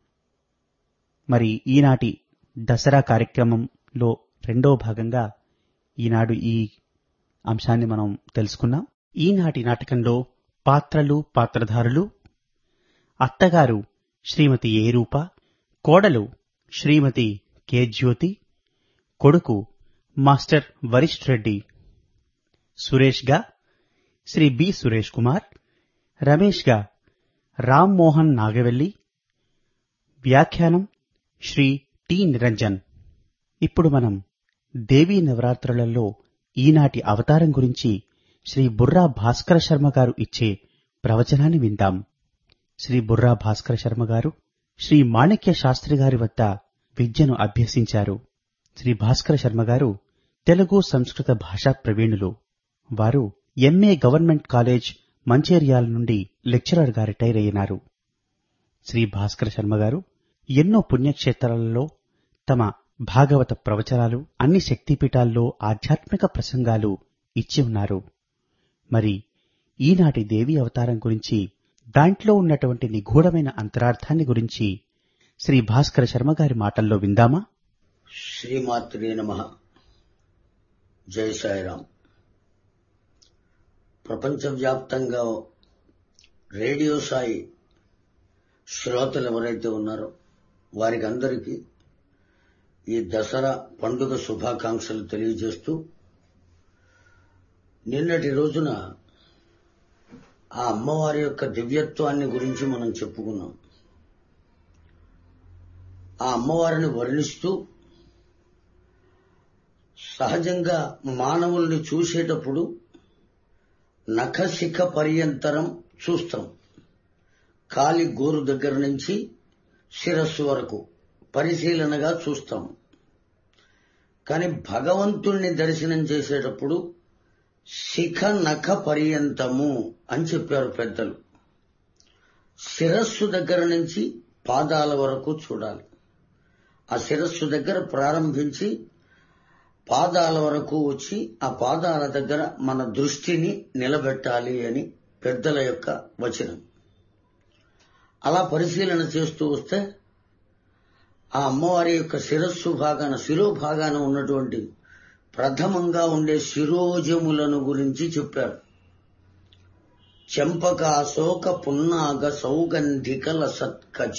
మరి ఈనాటి దసరా కార్యక్రమంలో రెండో భాగంగా ఈనాడు ఈ అంశాన్ని మనం తెలుసుకున్నాం ఈనాటి నాటకంలో పాత్రలు పాత్రధారులు అత్తగారు శ్రీమతి ఏ రూప కోడలు శ్రీమతి కె జ్యోతి కొడుకు మాస్టర్ వరిష్ఠ్ రెడ్డి సురేష్గా శ్రీ బి సురేష్ కుమార్ రమేష్గా రామ్ మోహన్ నాగవెల్లి వ్యాఖ్యానం శ్రీ టి నిరంజన్ ఇప్పుడు మనం దేవీ నవరాత్రులలో ఈనాటి అవతారం గురించి శ్రీ బుర్రా భాస్కర శర్మ గారు ఇచ్చే ప్రవచనాన్ని విందాం శ్రీ బుర్రా భాస్కర శర్మ గారు శ్రీ మాణిక్య శాస్త్రి గారి వద్ద విద్యను అభ్యసించారు శ్రీ భాస్కర శర్మ గారు తెలుగు సంస్కృత భాషా ప్రవీణులు వారు ఎంఏ గవర్నమెంట్ కాలేజ్ మంచేరియాల నుండి లెక్చరర్ గా రిటైర్ అయినారు శ్రీ భాస్కర శర్మ గారు ఎన్నో పుణ్యక్షేత్రాలలో తమ భాగవత ప్రవచనాలు అన్ని శక్తిపీఠాల్లో ఆధ్యాత్మిక ప్రసంగాలు ఇచ్చి ఉన్నారు మరి ఈనాటి దేవి అవతారం గురించి దాంట్లో ఉన్నటువంటి నిగూఢమైన అంతరార్థాన్ని గురించి శ్రీ భాస్కర శర్మ గారి మాటల్లో విందామా శ్రీమాత్రే నమ జై సాయిరాం ప్రపంచవ్యాప్తంగా రేడియో సాయి శ్రోతలు ఎవరైతే ఉన్నారో వారికి అందరికీ ఈ దసరా పండుగ శుభాకాంక్షలు తెలియజేస్తూ నిన్నటి రోజున ఆ అమ్మవారి యొక్క దివ్యత్వాన్ని గురించి మనం చెప్పుకున్నాం ఆ అమ్మవారిని వర్ణిస్తూ సహజంగా మానవుల్ని చూసేటప్పుడు నఖశిఖ పర్యంతరం చూస్తాం కాలి గోరు దగ్గర నుంచి శిరస్సు వరకు పరిశీలనగా చూస్తాం కానీ భగవంతుణ్ణి దర్శనం చేసేటప్పుడు శిఖ నఖ పర్యంతము అని చెప్పారు పెద్దలు శిరస్సు దగ్గర నుంచి పాదాల వరకు చూడాలి ఆ శిరస్సు దగ్గర ప్రారంభించి పాదాల వరకు వచ్చి ఆ పాదాల దగ్గర మన దృష్టిని నిలబెట్టాలి అని పెద్దల యొక్క వచనం అలా పరిశీలన చేస్తూ వస్తే ఆ అమ్మవారి యొక్క శిరస్సు భాగాన శిరో భాగాన ఉన్నటువంటి ప్రథమంగా ఉండే శిరోజములను గురించి చెప్పారు చెంపక శోక పున్నాగ సౌగంధికల సత్కచ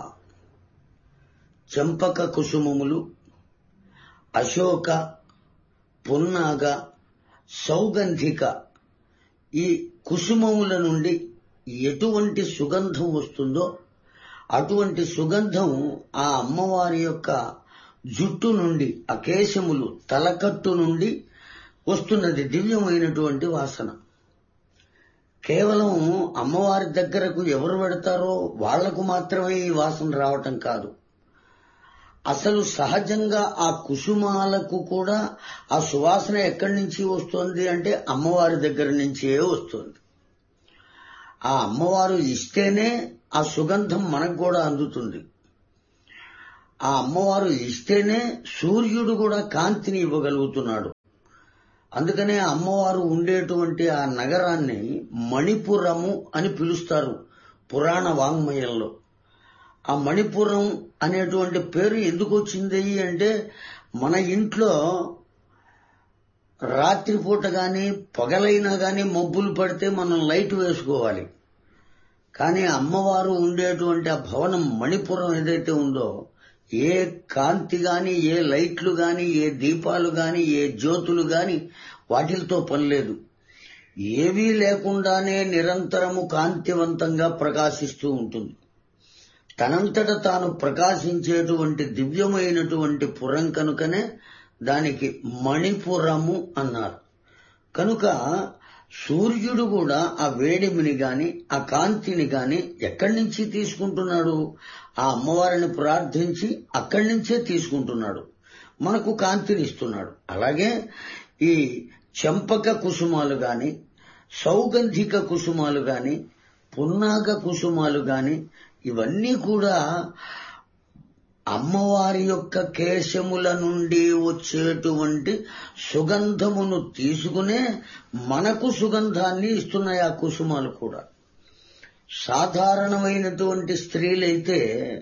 చెంపక కుసుమములు అశోక పున్నాగ సౌగంధిక ఈ కుసుమముల నుండి ఎటువంటి సుగంధం వస్తుందో అటువంటి సుగంధం ఆ అమ్మవారి యొక్క జుట్టు నుండి ఆ కేశములు తలకట్టు నుండి వస్తున్నది దివ్యమైనటువంటి వాసన కేవలం అమ్మవారి దగ్గరకు ఎవరు పెడతారో వాళ్లకు మాత్రమే ఈ వాసన రావటం కాదు అసలు సహజంగా ఆ కుసుమాలకు కూడా ఆ సువాసన ఎక్కడి నుంచి వస్తుంది అంటే అమ్మవారి దగ్గర నుంచే వస్తుంది ఆ అమ్మవారు ఇస్తేనే ఆ సుగంధం మనకు కూడా అందుతుంది ఆ అమ్మవారు ఇస్తేనే సూర్యుడు కూడా కాంతిని ఇవ్వగలుగుతున్నాడు అందుకనే అమ్మవారు ఉండేటువంటి ఆ నగరాన్ని మణిపురము అని పిలుస్తారు పురాణ వాంగ్మయంలో ఆ మణిపురం అనేటువంటి పేరు ఎందుకు వచ్చింది అంటే మన ఇంట్లో రాత్రిపూట గాని పగలైనా గాని మబ్బులు పడితే మనం లైట్ వేసుకోవాలి కానీ అమ్మవారు ఉండేటువంటి ఆ భవనం మణిపురం ఏదైతే ఉందో ఏ కాంతి గాని ఏ లైట్లు గాని ఏ దీపాలు గాని ఏ జ్యోతులు గాని వాటిలతో పని లేదు ఏవీ లేకుండానే నిరంతరము కాంతివంతంగా ప్రకాశిస్తూ ఉంటుంది తనంతట తాను ప్రకాశించేటువంటి దివ్యమైనటువంటి పురం కనుకనే దానికి మణిపురము అన్నారు కనుక సూర్యుడు కూడా ఆ వేడిమిని గాని ఆ కాంతిని గాని ఎక్కడి నుంచి తీసుకుంటున్నాడు ఆ అమ్మవారిని ప్రార్థించి అక్కడి నుంచే తీసుకుంటున్నాడు మనకు కాంతిని ఇస్తున్నాడు అలాగే ఈ చెంపక కుసుమాలు గాని సౌగంధిక కుసుమాలు గాని పున్నాగ కుసుమాలు గాని ఇవన్నీ కూడా అమ్మవారి యొక్క కేశముల నుండి వచ్చేటువంటి సుగంధమును తీసుకునే మనకు సుగంధాన్ని ఇస్తున్నాయి ఆ కుసుమాలు కూడా సాధారణమైనటువంటి స్త్రీలైతే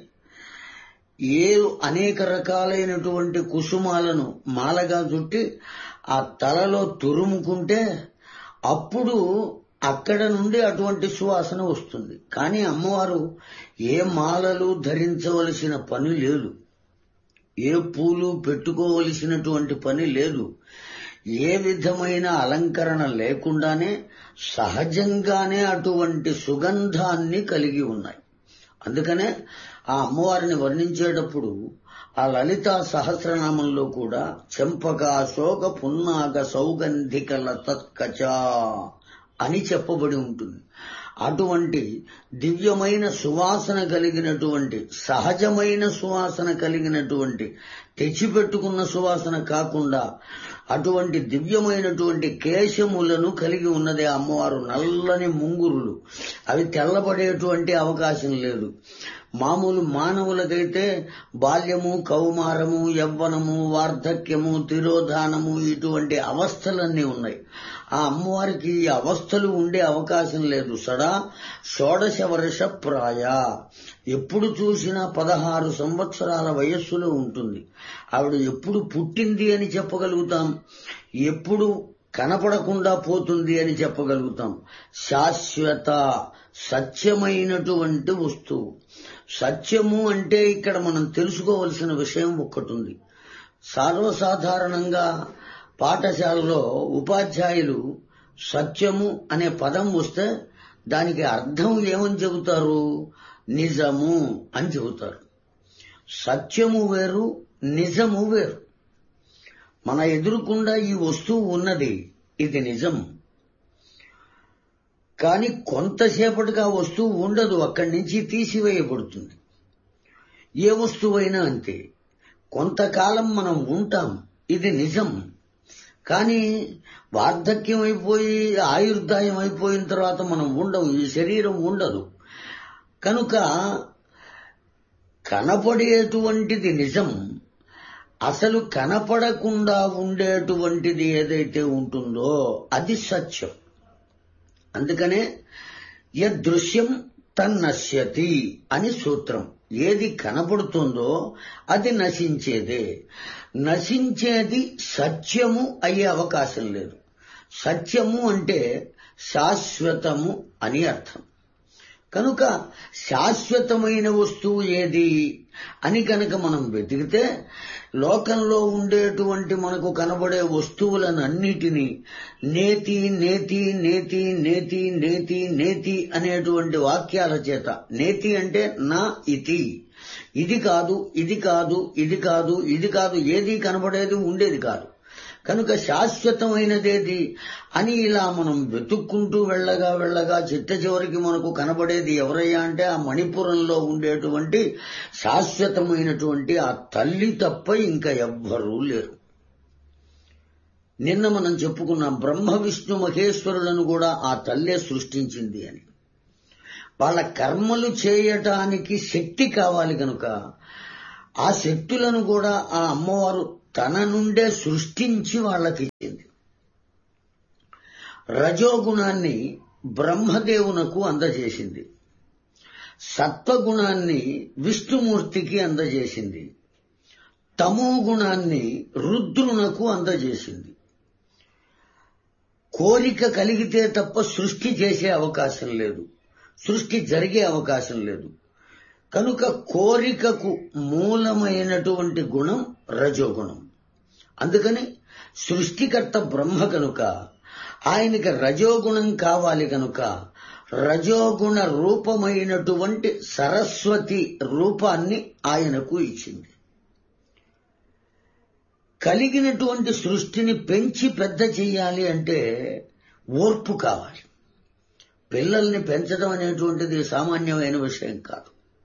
ఏ అనేక రకాలైనటువంటి కుసుమాలను మాలగా చుట్టి ఆ తలలో తురుముకుంటే అప్పుడు అక్కడ నుండి అటువంటి సువాసన వస్తుంది కానీ అమ్మవారు ఏ మాలలు ధరించవలసిన పని లేదు ఏ పూలు పెట్టుకోవలసినటువంటి పని లేదు ఏ విధమైన అలంకరణ లేకుండానే సహజంగానే అటువంటి సుగంధాన్ని కలిగి ఉన్నాయి అందుకనే ఆ అమ్మవారిని వర్ణించేటప్పుడు ఆ లలిత సహస్రనామంలో కూడా చెంపక శోక పున్నాగ సౌగంధికల తత్కచ అని చెప్పబడి ఉంటుంది అటువంటి దివ్యమైన సువాసన కలిగినటువంటి సహజమైన సువాసన కలిగినటువంటి తెచ్చిపెట్టుకున్న సువాసన కాకుండా అటువంటి దివ్యమైనటువంటి కేశములను కలిగి ఉన్నదే అమ్మవారు నల్లని ముంగురులు అవి తెల్లబడేటువంటి అవకాశం లేదు మామూలు మానవులకైతే బాల్యము కౌమారము యవ్వనము వార్ధక్యము తిరోధానము ఇటువంటి అవస్థలన్నీ ఉన్నాయి ఆ అమ్మవారికి ఈ అవస్థలు ఉండే అవకాశం లేదు సదా షోడశ వర్ష ప్రాయ ఎప్పుడు చూసినా పదహారు సంవత్సరాల వయస్సులో ఉంటుంది ఆవిడ ఎప్పుడు పుట్టింది అని చెప్పగలుగుతాం ఎప్పుడు కనపడకుండా పోతుంది అని చెప్పగలుగుతాం శాశ్వత సత్యమైనటువంటి వస్తువు సత్యము అంటే ఇక్కడ మనం తెలుసుకోవలసిన విషయం ఒక్కటి ఉంది సర్వసాధారణంగా పాఠశాలలో ఉపాధ్యాయులు సత్యము అనే పదం వస్తే దానికి అర్థం ఏమని చెబుతారు నిజము అని చెబుతారు సత్యము వేరు నిజము వేరు మన ఎదురుకుండా ఈ వస్తువు ఉన్నది ఇది నిజం కానీ కొంతసేపటికి ఆ వస్తువు ఉండదు అక్కడి నుంచి తీసివేయబడుతుంది ఏ వస్తువైనా అంతే కొంతకాలం మనం ఉంటాం ఇది నిజం కానీ వార్ధక్యం అయిపోయి ఆయుర్దాయం అయిపోయిన తర్వాత మనం ఉండవు ఈ శరీరం ఉండదు కనుక కనపడేటువంటిది నిజం అసలు కనపడకుండా ఉండేటువంటిది ఏదైతే ఉంటుందో అది సత్యం అందుకనే యదృశ్యం తన్నశ్యతి అని సూత్రం ఏది కనపడుతుందో అది నశించేదే నశించేది సత్యము అయ్యే అవకాశం లేదు సత్యము అంటే శాశ్వతము అని అర్థం కనుక శాశ్వతమైన వస్తువు ఏది అని కనుక మనం వెతికితే లోకంలో ఉండేటువంటి మనకు కనబడే వస్తువులనన్నిటినీ నేతి నేతి నేతి నేతి నేతి నేతి అనేటువంటి వాక్యాల చేత నేతి అంటే నా ఇతి ఇది కాదు ఇది కాదు ఇది కాదు ఇది కాదు ఏది కనబడేది ఉండేది కాదు కనుక శాశ్వతమైనదేది అని ఇలా మనం వెతుక్కుంటూ వెళ్ళగా వెళ్ళగా చిట్ట చివరికి మనకు కనబడేది ఎవరయ్యా అంటే ఆ మణిపురంలో ఉండేటువంటి శాశ్వతమైనటువంటి ఆ తల్లి తప్ప ఇంకా ఎవ్వరూ లేరు నిన్న మనం చెప్పుకున్నాం బ్రహ్మ విష్ణు మహేశ్వరులను కూడా ఆ తల్లే సృష్టించింది అని వాళ్ళ కర్మలు చేయటానికి శక్తి కావాలి కనుక ఆ శక్తులను కూడా ఆ అమ్మవారు తన నుండే సృష్టించి వాళ్ళకి ఇచ్చింది రజోగుణాన్ని బ్రహ్మదేవునకు అందజేసింది సత్వగుణాన్ని విష్ణుమూర్తికి అందజేసింది తమో గుణాన్ని రుద్రునకు అందజేసింది కోరిక కలిగితే తప్ప సృష్టి చేసే అవకాశం లేదు సృష్టి జరిగే అవకాశం లేదు కనుక కోరికకు మూలమైనటువంటి గుణం రజోగుణం అందుకని సృష్టికర్త బ్రహ్మ కనుక ఆయనకి రజోగుణం కావాలి కనుక రజోగుణ రూపమైనటువంటి సరస్వతి రూపాన్ని ఆయనకు ఇచ్చింది కలిగినటువంటి సృష్టిని పెంచి పెద్ద చెయ్యాలి అంటే ఓర్పు కావాలి పిల్లల్ని పెంచడం అనేటువంటిది సామాన్యమైన విషయం కాదు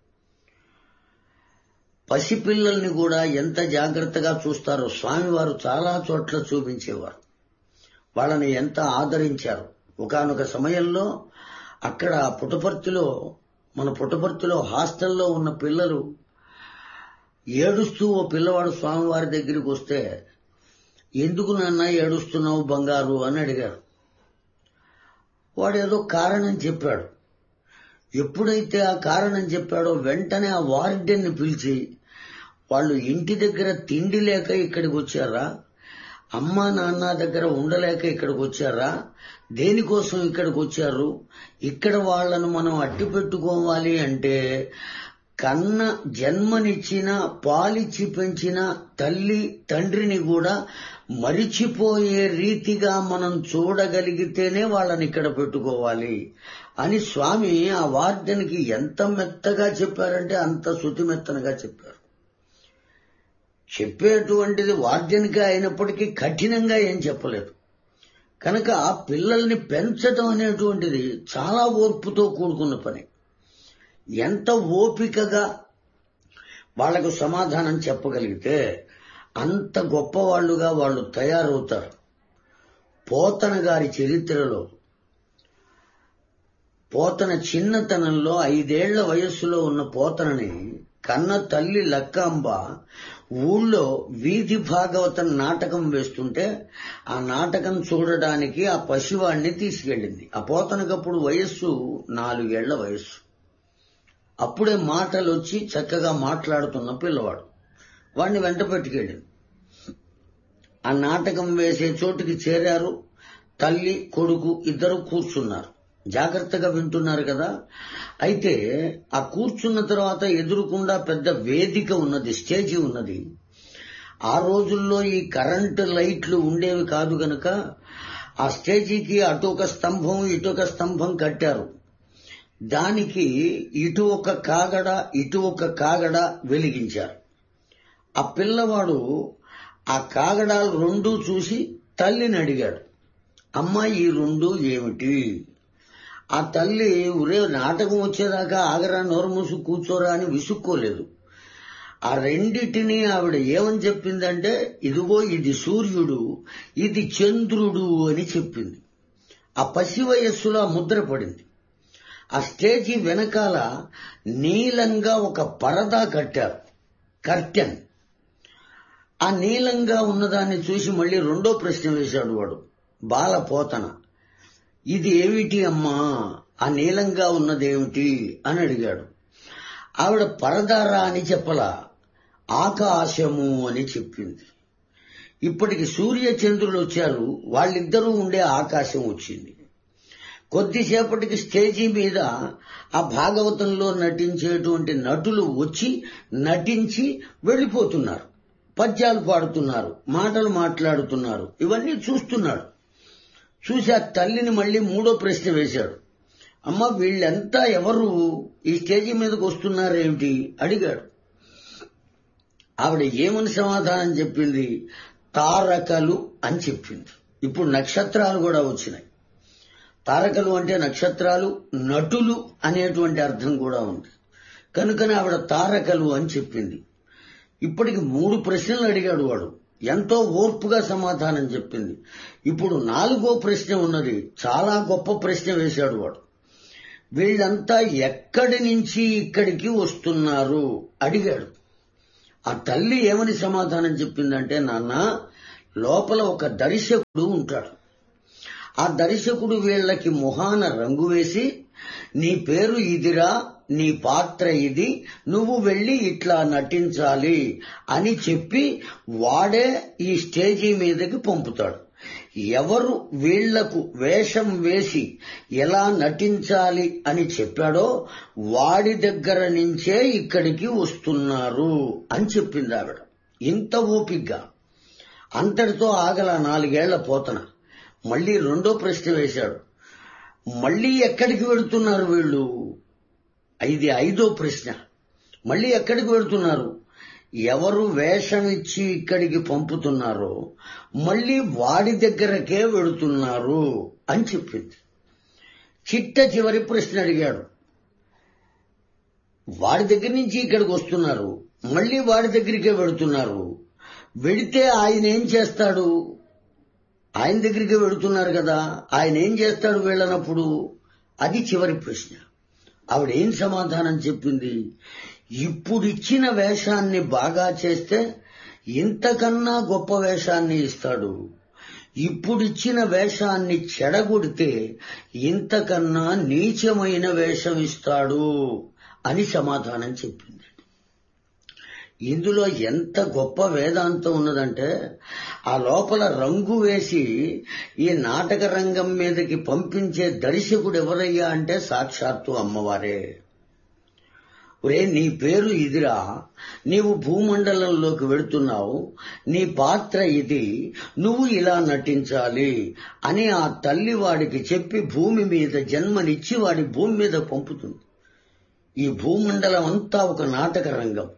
పసిపిల్లల్ని కూడా ఎంత జాగ్రత్తగా చూస్తారో స్వామివారు చాలా చోట్ల చూపించేవారు వాళ్ళని ఎంత ఆదరించారు ఒకనొక సమయంలో అక్కడ పుటపర్తిలో మన పుటపర్తిలో హాస్టల్లో ఉన్న పిల్లలు ఏడుస్తూ ఓ పిల్లవాడు స్వామివారి దగ్గరికి వస్తే ఎందుకు నాన్న ఏడుస్తున్నావు బంగారు అని అడిగారు వాడు ఏదో కారణం చెప్పాడు ఎప్పుడైతే ఆ కారణం చెప్పాడో వెంటనే ఆ వార్డెన్ని పిలిచి వాళ్ళు ఇంటి దగ్గర తిండి లేక ఇక్కడికి వచ్చారా అమ్మ నాన్న దగ్గర ఉండలేక ఇక్కడికి వచ్చారా దేనికోసం ఇక్కడికి వచ్చారు ఇక్కడ వాళ్ళను మనం అట్టి పెట్టుకోవాలి అంటే కన్న జన్మనిచ్చిన పాలిచ్చి పెంచిన తల్లి తండ్రిని కూడా మరిచిపోయే రీతిగా మనం చూడగలిగితేనే వాళ్ళని ఇక్కడ పెట్టుకోవాలి అని స్వామి ఆ వార్డెన్కి ఎంత మెత్తగా చెప్పారంటే అంత శుతిమెత్తనగా చెప్పారు చెప్పేటువంటిది వార్డెన్గా అయినప్పటికీ కఠినంగా ఏం చెప్పలేదు కనుక ఆ పిల్లల్ని పెంచడం అనేటువంటిది చాలా ఓర్పుతో కూడుకున్న పని ఎంత ఓపికగా వాళ్లకు సమాధానం చెప్పగలిగితే అంత గొప్పవాళ్లుగా వాళ్ళు తయారవుతారు పోతన గారి చరిత్రలో పోతన చిన్నతనంలో ఐదేళ్ల వయస్సులో ఉన్న పోతనని కన్న తల్లి లక్కాంబ ఊళ్ళో వీధి భాగవతం నాటకం వేస్తుంటే ఆ నాటకం చూడడానికి ఆ పసివాణ్ణి తీసుకెళ్ళింది ఆ పోతనకప్పుడు వయస్సు నాలుగేళ్ల వయస్సు అప్పుడే మాటలు వచ్చి చక్కగా మాట్లాడుతున్న పిల్లవాడు వాడిని వెంట పెట్టుకెళ్ళింది ఆ నాటకం వేసే చోటుకి చేరారు తల్లి కొడుకు ఇద్దరు కూర్చున్నారు జాగ్రత్తగా వింటున్నారు కదా అయితే ఆ కూర్చున్న తర్వాత ఎదురుకుండా పెద్ద వేదిక ఉన్నది స్టేజీ ఉన్నది ఆ రోజుల్లో ఈ కరెంటు లైట్లు ఉండేవి కాదు గనక ఆ స్టేజీకి అటు ఒక స్తంభం ఇటు ఒక స్తంభం కట్టారు దానికి ఇటు ఒక కాగడ ఇటు ఒక కాగడ వెలిగించారు ఆ పిల్లవాడు ఆ కాగడాలు రెండు చూసి తల్లిని అడిగాడు అమ్మ ఈ రెండు ఏమిటి ఆ తల్లి ఒరే నాటకం వచ్చేదాకా ఆగరా నోరు మూసు కూర్చోరా అని విసుక్కోలేదు ఆ రెండిటిని ఆవిడ ఏమని చెప్పిందంటే ఇదిగో ఇది సూర్యుడు ఇది చంద్రుడు అని చెప్పింది ఆ పసి వయస్సులో ఆ ముద్ర పడింది ఆ స్టేజి వెనకాల నీలంగా ఒక పరదా కట్టారు కర్టెన్ ఆ నీలంగా ఉన్నదాన్ని చూసి మళ్ళీ రెండో ప్రశ్న వేశాడు వాడు బాల పోతన ఇది ఏమిటి అమ్మా ఆ నీలంగా ఉన్నదేమిటి అని అడిగాడు ఆవిడ పరదారా అని చెప్పలా ఆకాశము అని చెప్పింది ఇప్పటికి సూర్య చంద్రులు వచ్చారు వాళ్ళిద్దరూ ఉండే ఆకాశం వచ్చింది కొద్దిసేపటికి స్టేజీ మీద ఆ భాగవతంలో నటించేటువంటి నటులు వచ్చి నటించి వెళ్ళిపోతున్నారు పద్యాలు పాడుతున్నారు మాటలు మాట్లాడుతున్నారు ఇవన్నీ చూస్తున్నాడు చూసి ఆ తల్లిని మళ్ళీ మూడో ప్రశ్న వేశాడు అమ్మ వీళ్ళంతా ఎవరు ఈ స్టేజీ మీదకి వస్తున్నారేమిటి అడిగాడు ఆవిడ ఏమని సమాధానం చెప్పింది తారకలు అని చెప్పింది ఇప్పుడు నక్షత్రాలు కూడా వచ్చినాయి తారకలు అంటే నక్షత్రాలు నటులు అనేటువంటి అర్థం కూడా ఉంది కనుకనే ఆవిడ తారకలు అని చెప్పింది ఇప్పటికి మూడు ప్రశ్నలు అడిగాడు వాడు ఎంతో ఓర్పుగా సమాధానం చెప్పింది ఇప్పుడు నాలుగో ప్రశ్న ఉన్నది చాలా గొప్ప ప్రశ్న వేశాడు వాడు వీళ్ళంతా ఎక్కడి నుంచి ఇక్కడికి వస్తున్నారు అడిగాడు ఆ తల్లి ఏమని సమాధానం చెప్పిందంటే నాన్న లోపల ఒక దర్శకుడు ఉంటాడు ఆ దర్శకుడు వీళ్ళకి మొహాన రంగు వేసి నీ పేరు ఇదిరా నీ పాత్ర ఇది నువ్వు వెళ్ళి ఇట్లా నటించాలి అని చెప్పి వాడే ఈ స్టేజీ మీదకి పంపుతాడు ఎవరు వీళ్లకు వేషం వేసి ఎలా నటించాలి అని చెప్పాడో వాడి దగ్గర నుంచే ఇక్కడికి వస్తున్నారు అని చెప్పింది ఆవిడ ఇంత ఓపిగ్గా అంతటితో ఆగల నాలుగేళ్ల పోతన మళ్ళీ రెండో ప్రశ్న వేశాడు మళ్ళీ ఎక్కడికి వెళుతున్నారు వీళ్ళు ఇది ఐదో ప్రశ్న మళ్ళీ ఎక్కడికి వెళుతున్నారు ఎవరు వేషం ఇచ్చి ఇక్కడికి పంపుతున్నారో మళ్ళీ వాడి దగ్గరకే వెళుతున్నారు అని చెప్పింది చిట్ట చివరి ప్రశ్న అడిగాడు వాడి దగ్గర నుంచి ఇక్కడికి వస్తున్నారు మళ్ళీ వాడి దగ్గరికే వెళుతున్నారు వెళితే ఆయన ఏం చేస్తాడు ఆయన దగ్గరికి వెళుతున్నారు కదా ఆయన ఏం చేస్తాడు వెళ్ళనప్పుడు అది చివరి ప్రశ్న ఆవిడ ఏం సమాధానం చెప్పింది ఇప్పుడిచ్చిన వేషాన్ని బాగా చేస్తే ఇంతకన్నా గొప్ప వేషాన్ని ఇస్తాడు ఇప్పుడిచ్చిన వేషాన్ని చెడగొడితే ఇంతకన్నా నీచమైన వేషం ఇస్తాడు అని సమాధానం చెప్పింది ఇందులో ఎంత గొప్ప వేదాంతం ఉన్నదంటే ఆ లోపల రంగు వేసి ఈ నాటక రంగం మీదకి పంపించే దర్శకుడు ఎవరయ్యా అంటే సాక్షాత్తు అమ్మవారే ఒరే నీ పేరు ఇదిరా నీవు భూమండలంలోకి వెళుతున్నావు నీ పాత్ర ఇది నువ్వు ఇలా నటించాలి అని ఆ తల్లి వాడికి చెప్పి భూమి మీద జన్మనిచ్చి వాడి భూమి మీద పంపుతుంది ఈ భూమండలం అంతా ఒక నాటక రంగం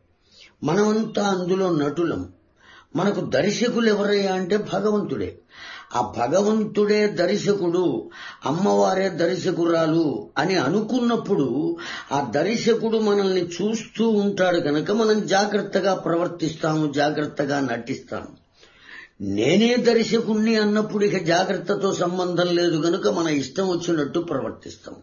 మనమంతా అందులో నటులం మనకు దర్శకులు ఎవరయ్యా అంటే భగవంతుడే ఆ భగవంతుడే దర్శకుడు అమ్మవారే దర్శకురాలు అని అనుకున్నప్పుడు ఆ దర్శకుడు మనల్ని చూస్తూ ఉంటాడు కనుక మనం జాగ్రత్తగా ప్రవర్తిస్తాము జాగ్రత్తగా నటిస్తాము నేనే దర్శకుణ్ణి అన్నప్పుడు ఇక జాగ్రత్తతో సంబంధం లేదు కనుక మన ఇష్టం వచ్చినట్టు ప్రవర్తిస్తాం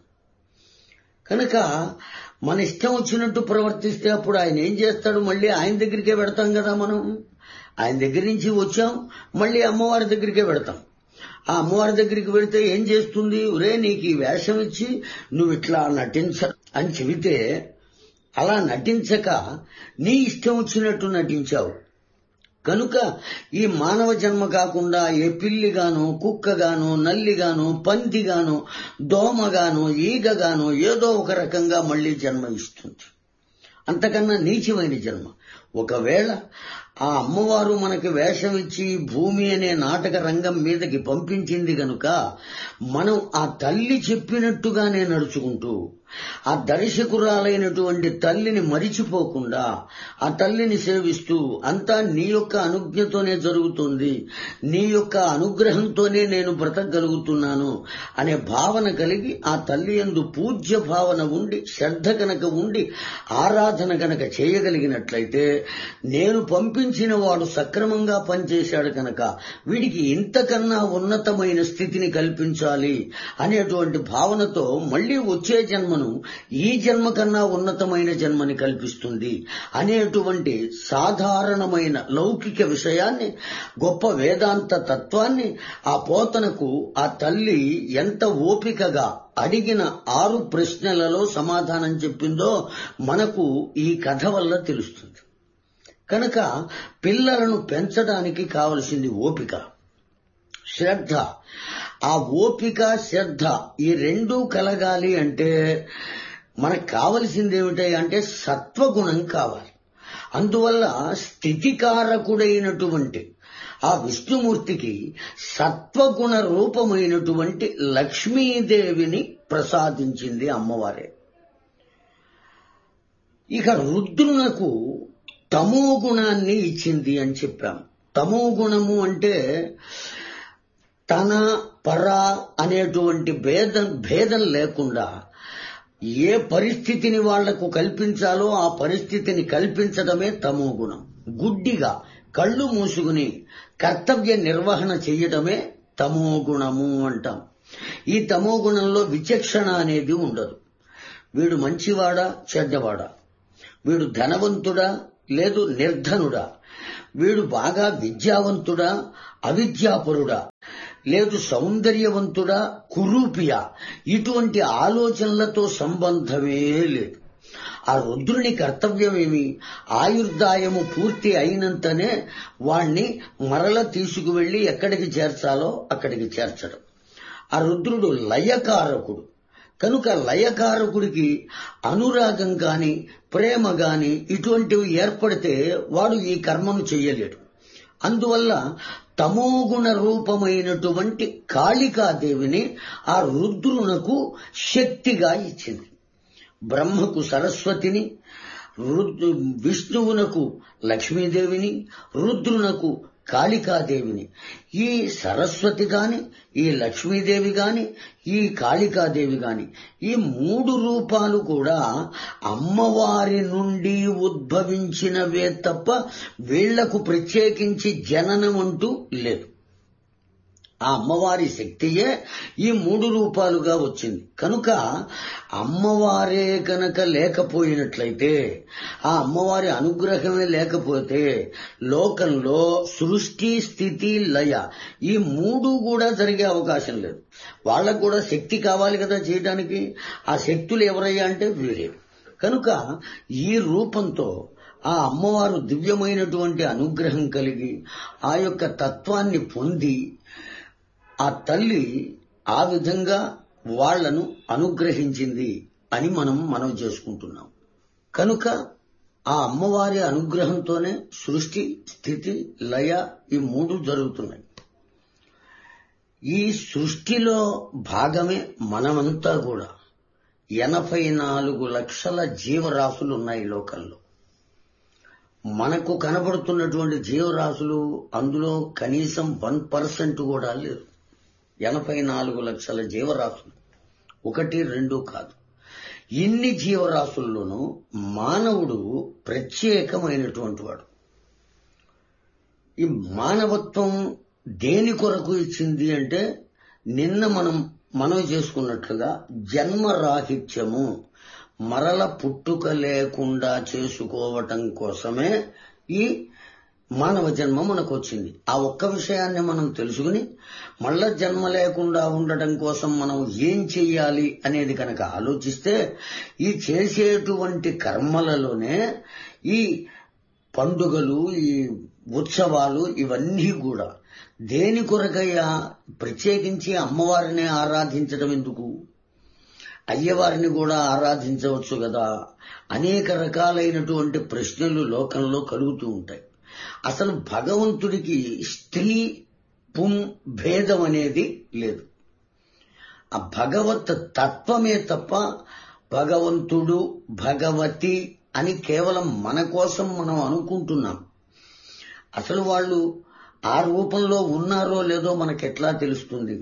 కనుక మన ఇష్టం వచ్చినట్టు ప్రవర్తిస్తే అప్పుడు ఆయన ఏం చేస్తాడు మళ్ళీ ఆయన దగ్గరికే పెడతాం కదా మనం ఆయన దగ్గర నుంచి వచ్చాం మళ్ళీ అమ్మవారి దగ్గరికే పెడతాం ఆ అమ్మవారి దగ్గరికి వెళితే ఏం చేస్తుంది ఒరే నీకు ఈ వేషం ఇచ్చి నువ్వు ఇట్లా నటించ అని చెబితే అలా నటించక నీ ఇష్టం వచ్చినట్టు నటించావు కనుక ఈ మానవ జన్మ కాకుండా ఏ పిల్లిగాను కుక్కగాను నల్లిగాను పందిగాను దోమగాను ఈగగాను ఏదో ఒక రకంగా మళ్ళీ జన్మ ఇస్తుంది అంతకన్నా నీచమైన జన్మ ఒకవేళ ఆ అమ్మవారు మనకి వేషం ఇచ్చి భూమి అనే నాటక రంగం మీదకి పంపించింది గనుక మనం ఆ తల్లి చెప్పినట్టుగానే నడుచుకుంటూ ఆ దర్శకురాలైనటువంటి తల్లిని మరిచిపోకుండా ఆ తల్లిని సేవిస్తూ అంతా నీ యొక్క అనుజ్ఞతోనే జరుగుతుంది నీ యొక్క అనుగ్రహంతోనే నేను బ్రతకగలుగుతున్నాను అనే భావన కలిగి ఆ తల్లి ఎందు పూజ్య భావన ఉండి శ్రద్ధ కనుక ఉండి ఆరాధన కనుక చేయగలిగినట్లయితే నేను పంపించిన వాడు సక్రమంగా పనిచేశాడు కనుక వీడికి ఇంతకన్నా ఉన్నతమైన స్థితిని కల్పించాలి అనేటువంటి భావనతో మళ్ళీ వచ్చే జన్మను ఈ జన్మ కన్నా ఉన్నతమైన జన్మని కల్పిస్తుంది అనేటువంటి సాధారణమైన లౌకిక విషయాన్ని గొప్ప వేదాంత తత్వాన్ని ఆ పోతనకు ఆ తల్లి ఎంత ఓపికగా అడిగిన ఆరు ప్రశ్నలలో సమాధానం చెప్పిందో మనకు ఈ కథ వల్ల తెలుస్తుంది కనుక పిల్లలను పెంచడానికి కావలసింది ఓపిక శ్రద్ధ ఆ ఓపిక శ్రద్ధ ఈ రెండూ కలగాలి అంటే మనకు కావలసింది ఏమిటి అంటే సత్వగుణం కావాలి అందువల్ల స్థితికారకుడైనటువంటి ఆ విష్ణుమూర్తికి సత్వగుణ రూపమైనటువంటి లక్ష్మీదేవిని ప్రసాదించింది అమ్మవారే ఇక రుద్రునకు తమో గుణాన్ని ఇచ్చింది అని చెప్పాం తమో గుణము అంటే తన పర అనేటువంటి భేదం భేదం లేకుండా ఏ పరిస్థితిని వాళ్లకు కల్పించాలో ఆ పరిస్థితిని కల్పించడమే తమో గుణం గుడ్డిగా కళ్ళు మూసుకుని కర్తవ్య నిర్వహణ చెయ్యడమే తమో గుణము అంటాం ఈ తమో గుణంలో విచక్షణ అనేది ఉండదు వీడు మంచివాడా చెడ్డవాడా వీడు ధనవంతుడా లేదు నిర్ధనుడా వీడు బాగా విద్యావంతుడా అవిద్యాపరుడా లేదు సౌందర్యవంతుడా కురూపియా ఇటువంటి ఆలోచనలతో సంబంధమే లేదు ఆ రుద్రుని కర్తవ్యమేమి ఆయుర్దాయము పూర్తి అయినంతనే వాణ్ణి మరల తీసుకువెళ్లి ఎక్కడికి చేర్చాలో అక్కడికి చేర్చడం ఆ రుద్రుడు లయకారకుడు కనుక లయకారకుడికి అనురాగం గాని ప్రేమ గాని ఇటువంటివి ఏర్పడితే వాడు ఈ కర్మను చెయ్యలేడు అందువల్ల తమోగుణ రూపమైనటువంటి కాళికాదేవిని ఆ రుద్రునకు శక్తిగా ఇచ్చింది బ్రహ్మకు సరస్వతిని రుద్రు విష్ణువునకు లక్ష్మీదేవిని రుద్రునకు కాళికాదేవిని ఈ సరస్వతి గాని ఈ లక్ష్మీదేవి గాని ఈ కాళికాదేవి గాని ఈ మూడు రూపాలు కూడా అమ్మవారి నుండి ఉద్భవించినవే తప్ప వీళ్లకు ప్రత్యేకించి జననం అంటూ లేదు ఆ అమ్మవారి శక్తియే ఈ మూడు రూపాలుగా వచ్చింది కనుక అమ్మవారే కనుక లేకపోయినట్లయితే ఆ అమ్మవారి అనుగ్రహమే లేకపోతే లోకంలో సృష్టి స్థితి లయ ఈ మూడు కూడా జరిగే అవకాశం లేదు వాళ్ళకు కూడా శక్తి కావాలి కదా చేయడానికి ఆ శక్తులు ఎవరయ్యా అంటే వీరే కనుక ఈ రూపంతో ఆ అమ్మవారు దివ్యమైనటువంటి అనుగ్రహం కలిగి ఆ యొక్క తత్వాన్ని పొంది ఆ తల్లి ఆ విధంగా వాళ్లను అనుగ్రహించింది అని మనం మనం చేసుకుంటున్నాం కనుక ఆ అమ్మవారి అనుగ్రహంతోనే సృష్టి స్థితి లయ ఈ మూడు జరుగుతున్నాయి ఈ సృష్టిలో భాగమే మనమంతా కూడా ఎనభై నాలుగు లక్షల జీవరాశులు ఉన్నాయి లోకంలో మనకు కనబడుతున్నటువంటి జీవరాశులు అందులో కనీసం వన్ పర్సెంట్ కూడా లేదు ఎనభై నాలుగు లక్షల జీవరాశులు ఒకటి రెండు కాదు ఇన్ని జీవరాశుల్లోనూ మానవుడు ప్రత్యేకమైనటువంటి వాడు ఈ మానవత్వం దేని కొరకు ఇచ్చింది అంటే నిన్న మనం మనవి చేసుకున్నట్లుగా జన్మరాహిత్యము మరల పుట్టుక లేకుండా చేసుకోవటం కోసమే ఈ మానవ జన్మ మనకు వచ్చింది ఆ ఒక్క విషయాన్ని మనం తెలుసుకుని మళ్ళా జన్మ లేకుండా ఉండటం కోసం మనం ఏం చెయ్యాలి అనేది కనుక ఆలోచిస్తే ఈ చేసేటువంటి కర్మలలోనే ఈ పండుగలు ఈ ఉత్సవాలు ఇవన్నీ కూడా దేని కొరకయ్యా ప్రత్యేకించి అమ్మవారిని ఆరాధించడం ఎందుకు అయ్యవారిని కూడా ఆరాధించవచ్చు కదా అనేక రకాలైనటువంటి ప్రశ్నలు లోకంలో కలుగుతూ ఉంటాయి అసలు భగవంతుడికి స్త్రీ పుం భేదం అనేది లేదు ఆ భగవత్ తత్వమే తప్ప భగవంతుడు భగవతి అని కేవలం మన కోసం మనం అనుకుంటున్నాం అసలు వాళ్ళు ఆ రూపంలో ఉన్నారో లేదో మనకెట్లా తెలుస్తుంది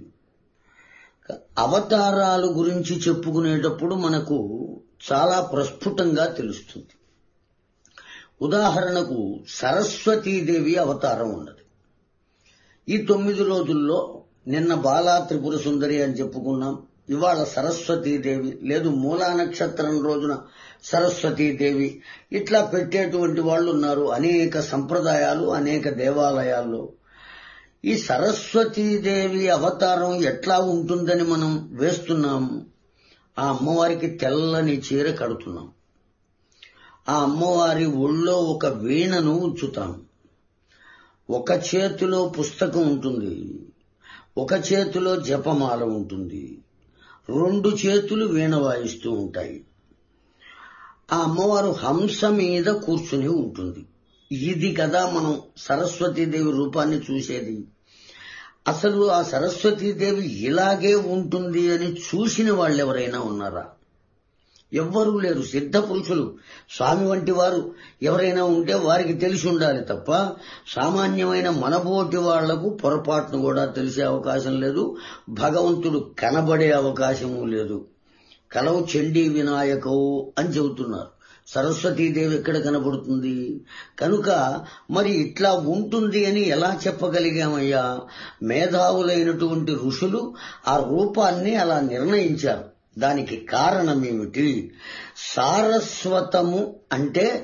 అవతారాలు గురించి చెప్పుకునేటప్పుడు మనకు చాలా ప్రస్ఫుటంగా తెలుస్తుంది ఉదాహరణకు సరస్వతీదేవి అవతారం ఉన్నది ఈ తొమ్మిది రోజుల్లో నిన్న బాలా త్రిపుర సుందరి అని చెప్పుకున్నాం ఇవాళ సరస్వతీదేవి లేదు మూలా నక్షత్రం రోజున సరస్వతీదేవి ఇట్లా పెట్టేటువంటి వాళ్ళు ఉన్నారు అనేక సంప్రదాయాలు అనేక దేవాలయాల్లో ఈ సరస్వతీదేవి అవతారం ఎట్లా ఉంటుందని మనం వేస్తున్నాం ఆ అమ్మవారికి తెల్లని చీర కడుతున్నాం ఆ అమ్మవారి ఒళ్ళో ఒక వీణను ఉంచుతాం ఒక చేతిలో పుస్తకం ఉంటుంది ఒక చేతిలో జపమాల ఉంటుంది రెండు చేతులు వీణ వాయిస్తూ ఉంటాయి ఆ అమ్మవారు హంస మీద కూర్చుని ఉంటుంది ఇది కదా మనం సరస్వతీదేవి రూపాన్ని చూసేది అసలు ఆ సరస్వతీదేవి ఇలాగే ఉంటుంది అని చూసిన వాళ్ళు ఎవరైనా ఉన్నారా ఎవ్వరూ లేరు సిద్ధ పురుషులు స్వామి వంటి వారు ఎవరైనా ఉంటే వారికి తెలిసి ఉండాలి తప్ప సామాన్యమైన మనబోటి వాళ్లకు పొరపాటును కూడా తెలిసే అవకాశం లేదు భగవంతుడు కనబడే అవకాశము లేదు కలవు చండీ వినాయకవు అని చెబుతున్నారు సరస్వతీదేవి ఎక్కడ కనబడుతుంది కనుక మరి ఇట్లా ఉంటుంది అని ఎలా చెప్పగలిగామయ్యా మేధావులైనటువంటి ఋషులు ఆ రూపాన్ని అలా నిర్ణయించారు దానికి కారణం ఏమిటి సారస్వతము అంటే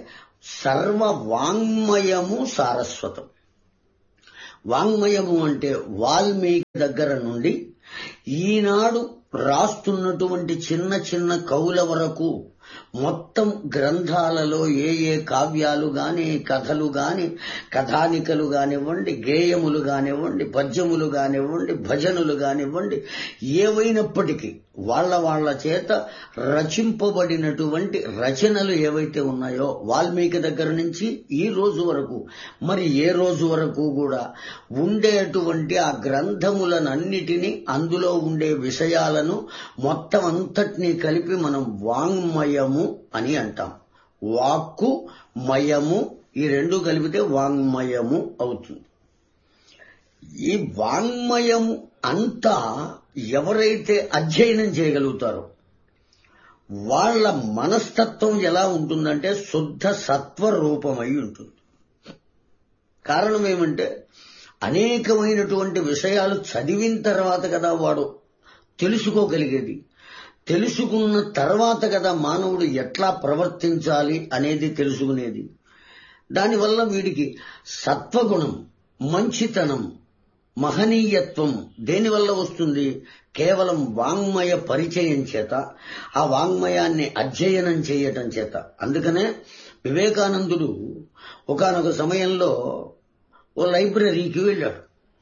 సర్వ వాంగ్మయము సారస్వతం వాంగ్మయము అంటే వాల్మీకి దగ్గర నుండి ఈనాడు రాస్తున్నటువంటి చిన్న చిన్న కవుల వరకు మొత్తం గ్రంథాలలో ఏ ఏ కావ్యాలు గాని కథలు గాని కథానికలు కానివ్వండి గేయములు కానివ్వండి పద్యములు కానివ్వండి భజనులు కానివ్వండి ఏవైనప్పటికీ వాళ్ళ వాళ్ళ చేత రచింపబడినటువంటి రచనలు ఏవైతే ఉన్నాయో వాల్మీకి దగ్గర నుంచి ఈ రోజు వరకు మరి ఏ రోజు వరకు కూడా ఉండేటువంటి ఆ గ్రంథములనన్నిటినీ అందులో ఉండే విషయాలను మొత్తం అంతటినీ కలిపి మనం వాంగ్మయము అని అంటాం వాక్కు మయము ఈ రెండు కలిపితే వాంగ్మయము అవుతుంది ఈ వాంగ్మయం అంతా ఎవరైతే అధ్యయనం చేయగలుగుతారో వాళ్ళ మనస్తత్వం ఎలా ఉంటుందంటే శుద్ధ సత్వ రూపమై ఉంటుంది కారణం ఏమంటే అనేకమైనటువంటి విషయాలు చదివిన తర్వాత కదా వాడు తెలుసుకోగలిగేది తెలుసుకున్న తర్వాత కదా మానవుడు ఎట్లా ప్రవర్తించాలి అనేది తెలుసుకునేది దానివల్ల వీడికి సత్వగుణం మంచితనం మహనీయత్వం దేనివల్ల వస్తుంది కేవలం వాంగ్మయ పరిచయం చేత ఆ వాంగ్మయాన్ని అధ్యయనం చేయటం చేత అందుకనే వివేకానందుడు ఒకనొక సమయంలో ఓ లైబ్రరీకి వెళ్ళాడు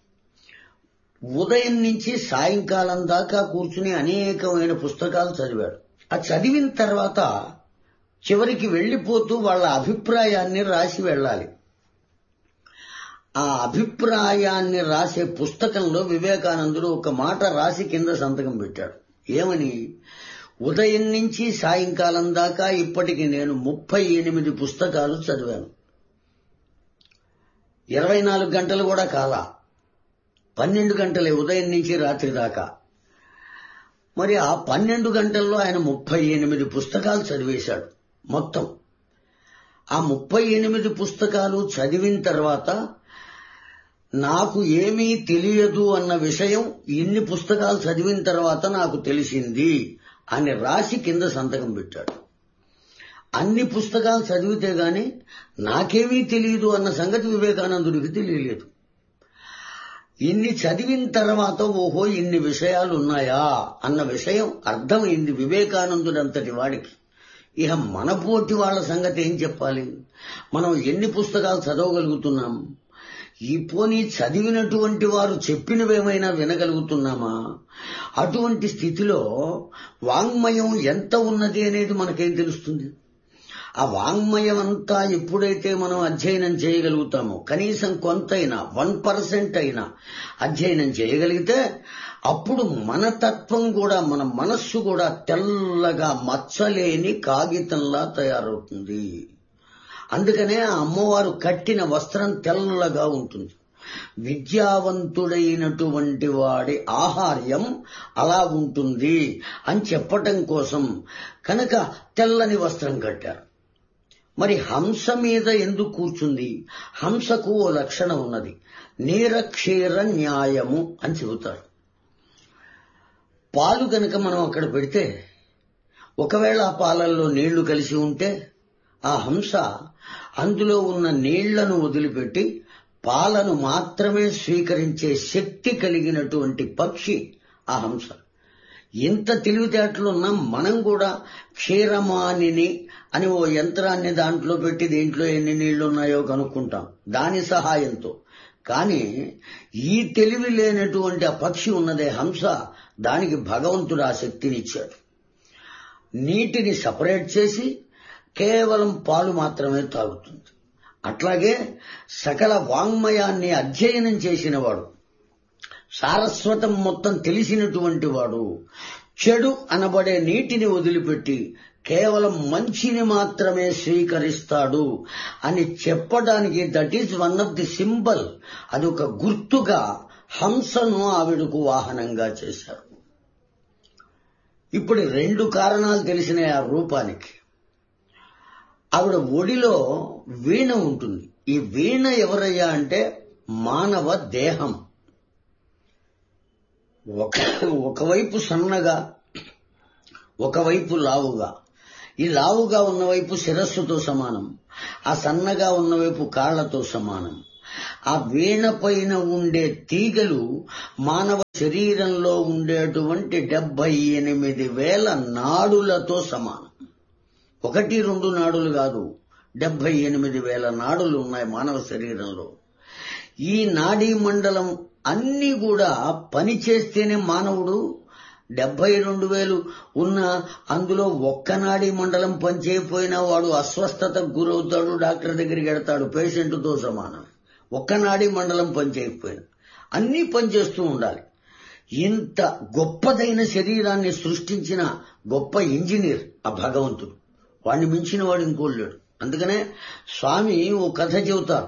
ఉదయం నుంచి సాయంకాలం దాకా కూర్చుని అనేకమైన పుస్తకాలు చదివాడు ఆ చదివిన తర్వాత చివరికి వెళ్ళిపోతూ వాళ్ళ అభిప్రాయాన్ని రాసి వెళ్ళాలి ఆ అభిప్రాయాన్ని రాసే పుస్తకంలో వివేకానందుడు ఒక మాట రాసి కింద సంతకం పెట్టాడు ఏమని ఉదయం నుంచి సాయంకాలం దాకా ఇప్పటికి నేను ముప్పై ఎనిమిది పుస్తకాలు చదివాను ఇరవై నాలుగు గంటలు కూడా కాలా పన్నెండు గంటలే ఉదయం నుంచి రాత్రి దాకా మరి ఆ పన్నెండు గంటల్లో ఆయన ముప్పై ఎనిమిది పుస్తకాలు చదివేశాడు మొత్తం ఆ ముప్పై ఎనిమిది పుస్తకాలు చదివిన తర్వాత నాకు ఏమీ తెలియదు అన్న విషయం ఇన్ని పుస్తకాలు చదివిన తర్వాత నాకు తెలిసింది అని రాసి కింద సంతకం పెట్టాడు అన్ని పుస్తకాలు చదివితే గాని నాకేమీ తెలియదు అన్న సంగతి వివేకానందుడికి తెలియలేదు ఇన్ని చదివిన తర్వాత ఓహో ఇన్ని విషయాలు ఉన్నాయా అన్న విషయం అర్థమైంది వివేకానందుడంతటి వాడికి ఇక మన పోటీ వాళ్ళ సంగతి ఏం చెప్పాలి మనం ఎన్ని పుస్తకాలు చదవగలుగుతున్నాం ఈ పోనీ చదివినటువంటి వారు చెప్పినవేమైనా వినగలుగుతున్నామా అటువంటి స్థితిలో వాంగ్మయం ఎంత ఉన్నది అనేది మనకేం తెలుస్తుంది ఆ వాంగ్మయం అంతా ఎప్పుడైతే మనం అధ్యయనం చేయగలుగుతామో కనీసం కొంతైనా వన్ పర్సెంట్ అయినా అధ్యయనం చేయగలిగితే అప్పుడు మన తత్వం కూడా మన మనస్సు కూడా తెల్లగా మచ్చలేని కాగితంలా తయారవుతుంది అందుకనే ఆ అమ్మవారు కట్టిన వస్త్రం తెల్లగా ఉంటుంది విద్యావంతుడైనటువంటి వాడి ఆహార్యం అలా ఉంటుంది అని చెప్పటం కోసం కనుక తెల్లని వస్త్రం కట్టారు మరి హంస మీద ఎందుకు కూర్చుంది హంసకు ఓ లక్షణం ఉన్నది నీరక్షీర న్యాయము అని చెబుతారు పాలు కనుక మనం అక్కడ పెడితే ఒకవేళ ఆ పాలల్లో నీళ్లు కలిసి ఉంటే ఆ హంస అందులో ఉన్న నీళ్లను వదిలిపెట్టి పాలను మాత్రమే స్వీకరించే శక్తి కలిగినటువంటి పక్షి ఆ హంస ఎంత తెలివితేటలున్నా మనం కూడా క్షీరమానిని అని ఓ యంత్రాన్ని దాంట్లో పెట్టి దీంట్లో ఎన్ని నీళ్లు ఉన్నాయో కనుక్కుంటాం దాని సహాయంతో కానీ ఈ తెలివి లేనటువంటి ఆ పక్షి ఉన్నదే హంస దానికి భగవంతుడు ఆ శక్తినిచ్చాడు నీటిని సపరేట్ చేసి కేవలం పాలు మాత్రమే తాగుతుంది అట్లాగే సకల వాంగ్మయాన్ని అధ్యయనం చేసినవాడు సారస్వతం మొత్తం తెలిసినటువంటి వాడు చెడు అనబడే నీటిని వదిలిపెట్టి కేవలం మంచిని మాత్రమే స్వీకరిస్తాడు అని చెప్పడానికి that is one of the symbol అది ఒక గుర్తుగా హంసను ఆవిడకు వాహనంగా చేశారు ఇప్పుడు రెండు కారణాలు తెలిసినాయి ఆ రూపానికి ఆవిడ ఒడిలో వీణ ఉంటుంది ఈ వీణ ఎవరయ్యా అంటే మానవ దేహం ఒక ఒకవైపు సన్నగా ఒకవైపు లావుగా ఈ లావుగా ఉన్న వైపు శిరస్సుతో సమానం ఆ సన్నగా ఉన్న వైపు కాళ్లతో సమానం ఆ వీణ పైన ఉండే తీగలు మానవ శరీరంలో ఉండేటువంటి డెబ్బై ఎనిమిది వేల నాడులతో సమానం ఒకటి రెండు నాడులు కాదు డెబ్బై ఎనిమిది వేల నాడులు ఉన్నాయి మానవ శరీరంలో ఈ నాడీ మండలం అన్ని కూడా పని చేస్తేనే మానవుడు డెబ్బై రెండు వేలు ఉన్న అందులో ఒక్క నాడీ మండలం పనిచేయపోయినా వాడు అస్వస్థతకు గురవుతాడు డాక్టర్ దగ్గరికి వెడతాడు పేషెంట్తో సమానం ఒక్క నాడీ మండలం పనిచేయకపోయినా అన్నీ పనిచేస్తూ ఉండాలి ఇంత గొప్పదైన శరీరాన్ని సృష్టించిన గొప్ప ఇంజనీర్ ఆ భగవంతుడు వాడిని మించిన వాడు ఇంకోడు లేడు అందుకనే స్వామి ఓ కథ చెబుతారు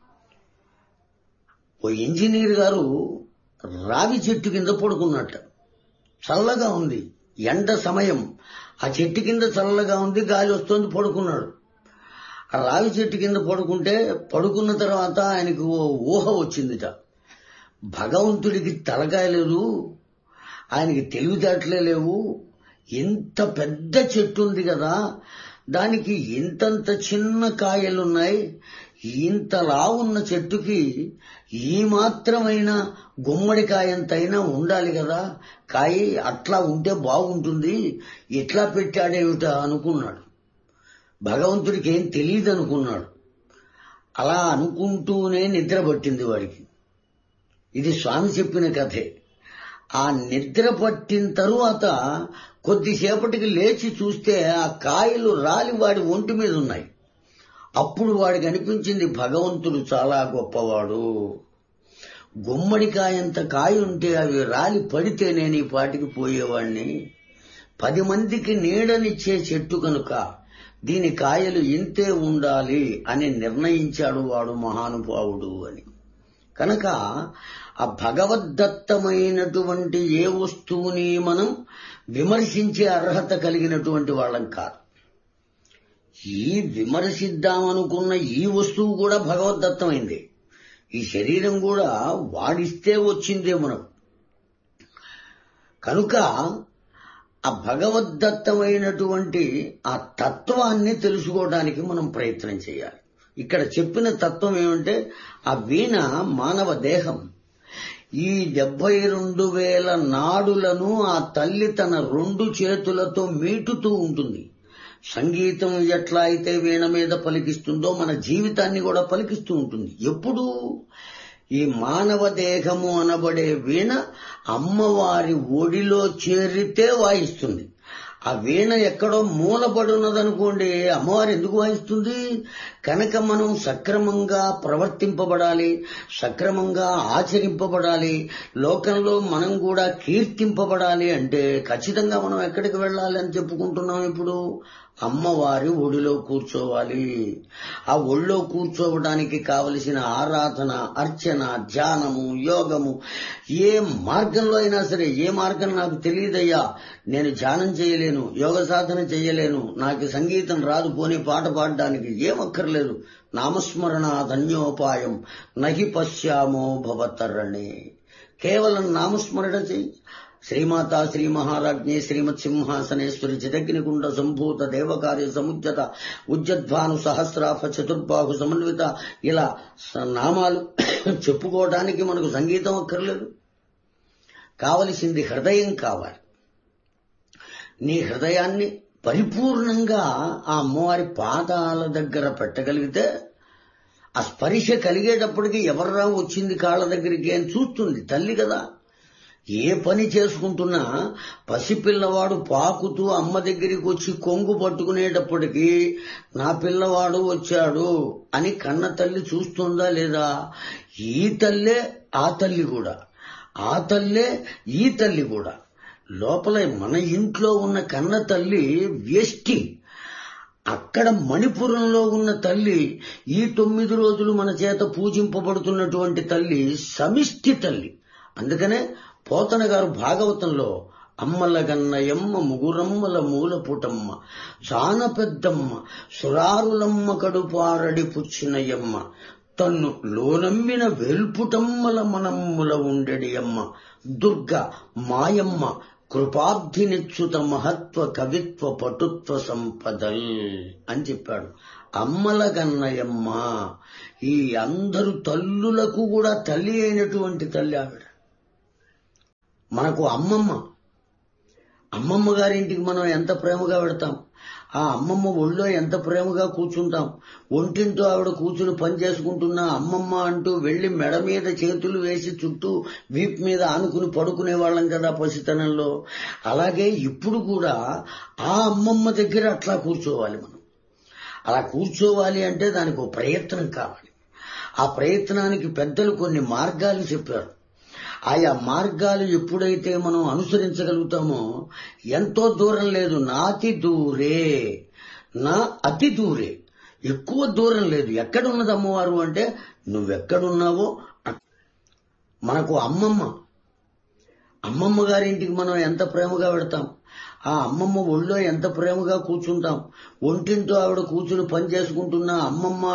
ఓ ఇంజనీర్ గారు రావి చెట్టు కింద పడుకున్నట్ట చల్లగా ఉంది ఎండ సమయం ఆ చెట్టు కింద చల్లగా ఉంది గాలి వస్తుంది పడుకున్నాడు ఆ రావి చెట్టు కింద పడుకుంటే పడుకున్న తర్వాత ఆయనకు ఓ ఊహ వచ్చిందిట భగవంతుడికి తలకాయ లేదు ఆయనకి తెలివితేటలే లేవు ఇంత పెద్ద చెట్టు ఉంది కదా దానికి ఇంతంత చిన్న కాయలున్నాయి ఇంత లావున్న చెట్టుకి ఈ మాత్రమైన గుమ్మడికాయంతైనా ఉండాలి కదా కాయ అట్లా ఉంటే బాగుంటుంది ఎట్లా పెట్టాడేమిటా అనుకున్నాడు భగవంతుడికి ఏం తెలియదు అనుకున్నాడు అలా అనుకుంటూనే నిద్ర పట్టింది వాడికి ఇది స్వామి చెప్పిన కథే ఆ నిద్ర పట్టిన తరువాత కొద్దిసేపటికి లేచి చూస్తే ఆ కాయలు రాలి వాడి ఒంటి మీద ఉన్నాయి అప్పుడు వాడికి అనిపించింది భగవంతుడు చాలా గొప్పవాడు గుమ్మడికాయంత కాయ ఉంటే అవి రాలి పడితే నేను ఈ పాటికి పోయేవాణ్ణి పది మందికి నీడనిచ్చే చెట్టు కనుక దీని కాయలు ఇంతే ఉండాలి అని నిర్ణయించాడు వాడు మహానుభావుడు అని కనుక ఆ భగవద్దత్తమైనటువంటి ఏ వస్తువుని మనం విమర్శించే అర్హత కలిగినటువంటి వాళ్ళం కాదు ఈ విమర్శిద్దామనుకున్న ఈ వస్తువు కూడా భగవద్దత్తమైంది ఈ శరీరం కూడా వాడిస్తే వచ్చిందే మనకు కనుక ఆ భగవద్దత్తమైనటువంటి ఆ తత్వాన్ని తెలుసుకోవడానికి మనం ప్రయత్నం చేయాలి ఇక్కడ చెప్పిన తత్వం ఏమంటే ఆ వీణ మానవ దేహం ఈ డెబ్బై రెండు వేల నాడులను ఆ తల్లి తన రెండు చేతులతో మీటుతూ ఉంటుంది సంగీతం ఎట్లా అయితే వీణ మీద పలికిస్తుందో మన జీవితాన్ని కూడా పలికిస్తూ ఉంటుంది ఎప్పుడు ఈ మానవ దేహము అనబడే వీణ అమ్మవారి ఒడిలో చేరితే వాయిస్తుంది ఆ వీణ ఎక్కడో మూలపడున్నదనుకోండి అమ్మవారు ఎందుకు వాయిస్తుంది కనుక మనం సక్రమంగా ప్రవర్తింపబడాలి సక్రమంగా ఆచరింపబడాలి లోకంలో మనం కూడా కీర్తింపబడాలి అంటే ఖచ్చితంగా మనం ఎక్కడికి వెళ్ళాలి అని చెప్పుకుంటున్నాం ఇప్పుడు అమ్మవారి ఒడిలో కూర్చోవాలి ఆ ఒళ్ళో కూర్చోవడానికి కావలసిన ఆరాధన అర్చన ధ్యానము యోగము ఏ మార్గంలో అయినా సరే ఏ మార్గం నాకు తెలియదయ్యా నేను ధ్యానం చేయలేను యోగ సాధన చేయలేను నాకు సంగీతం రాదు పోనీ పాట పాడడానికి ఏమక్కర్లేదు నామస్మరణ ధన్యోపాయం నహి పశ్యామో భవతరణే కేవలం నామస్మరణ చెయ్యి శ్రీమాత శ్రీ మహారాజ్ఞే శ్రీమత్ సింహాసనేశ్వరి చిదగ్నికుండ సంభూత దేవకార్య సముద్యత ఉజ్జద్భాను సహస్రాఫ చతుర్బాహు సమన్విత ఇలా స- నామాలు చెప్పుకోవడానికి మనకు సంగీతం అక్కర్లేదు కావలసింది హృదయం కావాలి నీ హృదయాన్ని పరిపూర్ణంగా ఆ అమ్మవారి పాదాల దగ్గర పెట్టగలిగితే ఆ స్పర్శ కలిగేటప్పటికి ఎవర్రా వచ్చింది కాళ్ళ దగ్గరికి అని చూస్తుంది తల్లి కదా ఏ పని చేసుకుంటున్నా పసిపిల్లవాడు పాకుతూ అమ్మ దగ్గరికి వచ్చి కొంగు పట్టుకునేటప్పటికీ నా పిల్లవాడు వచ్చాడు అని కన్న తల్లి చూస్తుందా లేదా ఈ తల్లే ఆ తల్లి కూడా ఆ తల్లే ఈ తల్లి కూడా లోపల మన ఇంట్లో ఉన్న కన్న తల్లి వ్యష్టి అక్కడ మణిపురంలో ఉన్న తల్లి ఈ తొమ్మిది రోజులు మన చేత పూజింపబడుతున్నటువంటి తల్లి సమిష్టి తల్లి అందుకనే పోతన గారు భాగవతంలో అమ్మల గన్నయమ్మ ముగురమ్మల మూలపుటమ్మ చాన పెద్దమ్మ సురారులమ్మ కడుపారడి పుచ్చినయమ్మ తన్ను లోనమ్మిన వేల్పుటమ్మల మనమ్ముల ఉండెడి అమ్మ దుర్గ మాయమ్మ కృపాబ్ధినిచ్చుత మహత్వ కవిత్వ పటుత్వ సంపదల్ అని చెప్పాడు అమ్మల గన్నయమ్మ ఈ అందరు తల్లులకు కూడా తల్లి అయినటువంటి తల్లి ఆవిడ మనకు అమ్మమ్మ అమ్మమ్మ గారింటికి మనం ఎంత ప్రేమగా పెడతాం ఆ అమ్మమ్మ ఒళ్ళో ఎంత ప్రేమగా కూర్చుంటాం ఒంటింటో ఆవిడ కూర్చుని పని చేసుకుంటున్నా అమ్మమ్మ అంటూ వెళ్లి మెడ మీద చేతులు వేసి చుట్టూ వీప్ మీద ఆనుకుని పడుకునే వాళ్ళం కదా పసితనంలో అలాగే ఇప్పుడు కూడా ఆ అమ్మమ్మ దగ్గర అట్లా కూర్చోవాలి మనం అలా కూర్చోవాలి అంటే దానికి ఒక ప్రయత్నం కావాలి ఆ ప్రయత్నానికి పెద్దలు కొన్ని మార్గాలు చెప్పారు ఆయా మార్గాలు ఎప్పుడైతే మనం అనుసరించగలుగుతామో ఎంతో దూరం లేదు నాతి దూరే నా అతి దూరే ఎక్కువ దూరం లేదు ఎక్కడున్నది అమ్మవారు అంటే నువ్వెక్కడున్నావో అక్- మనకు అమ్మమ్మ అమ్మమ్మ గారింటికి మనం ఎంత ప్రేమగా పెడతాం ఆ అమ్మమ్మ ఒళ్ళో ఎంత ప్రేమగా కూర్చుంటాం ఒంటింటో ఆవిడ కూర్చుని పని చేసుకుంటున్నా అమ్మమ్మ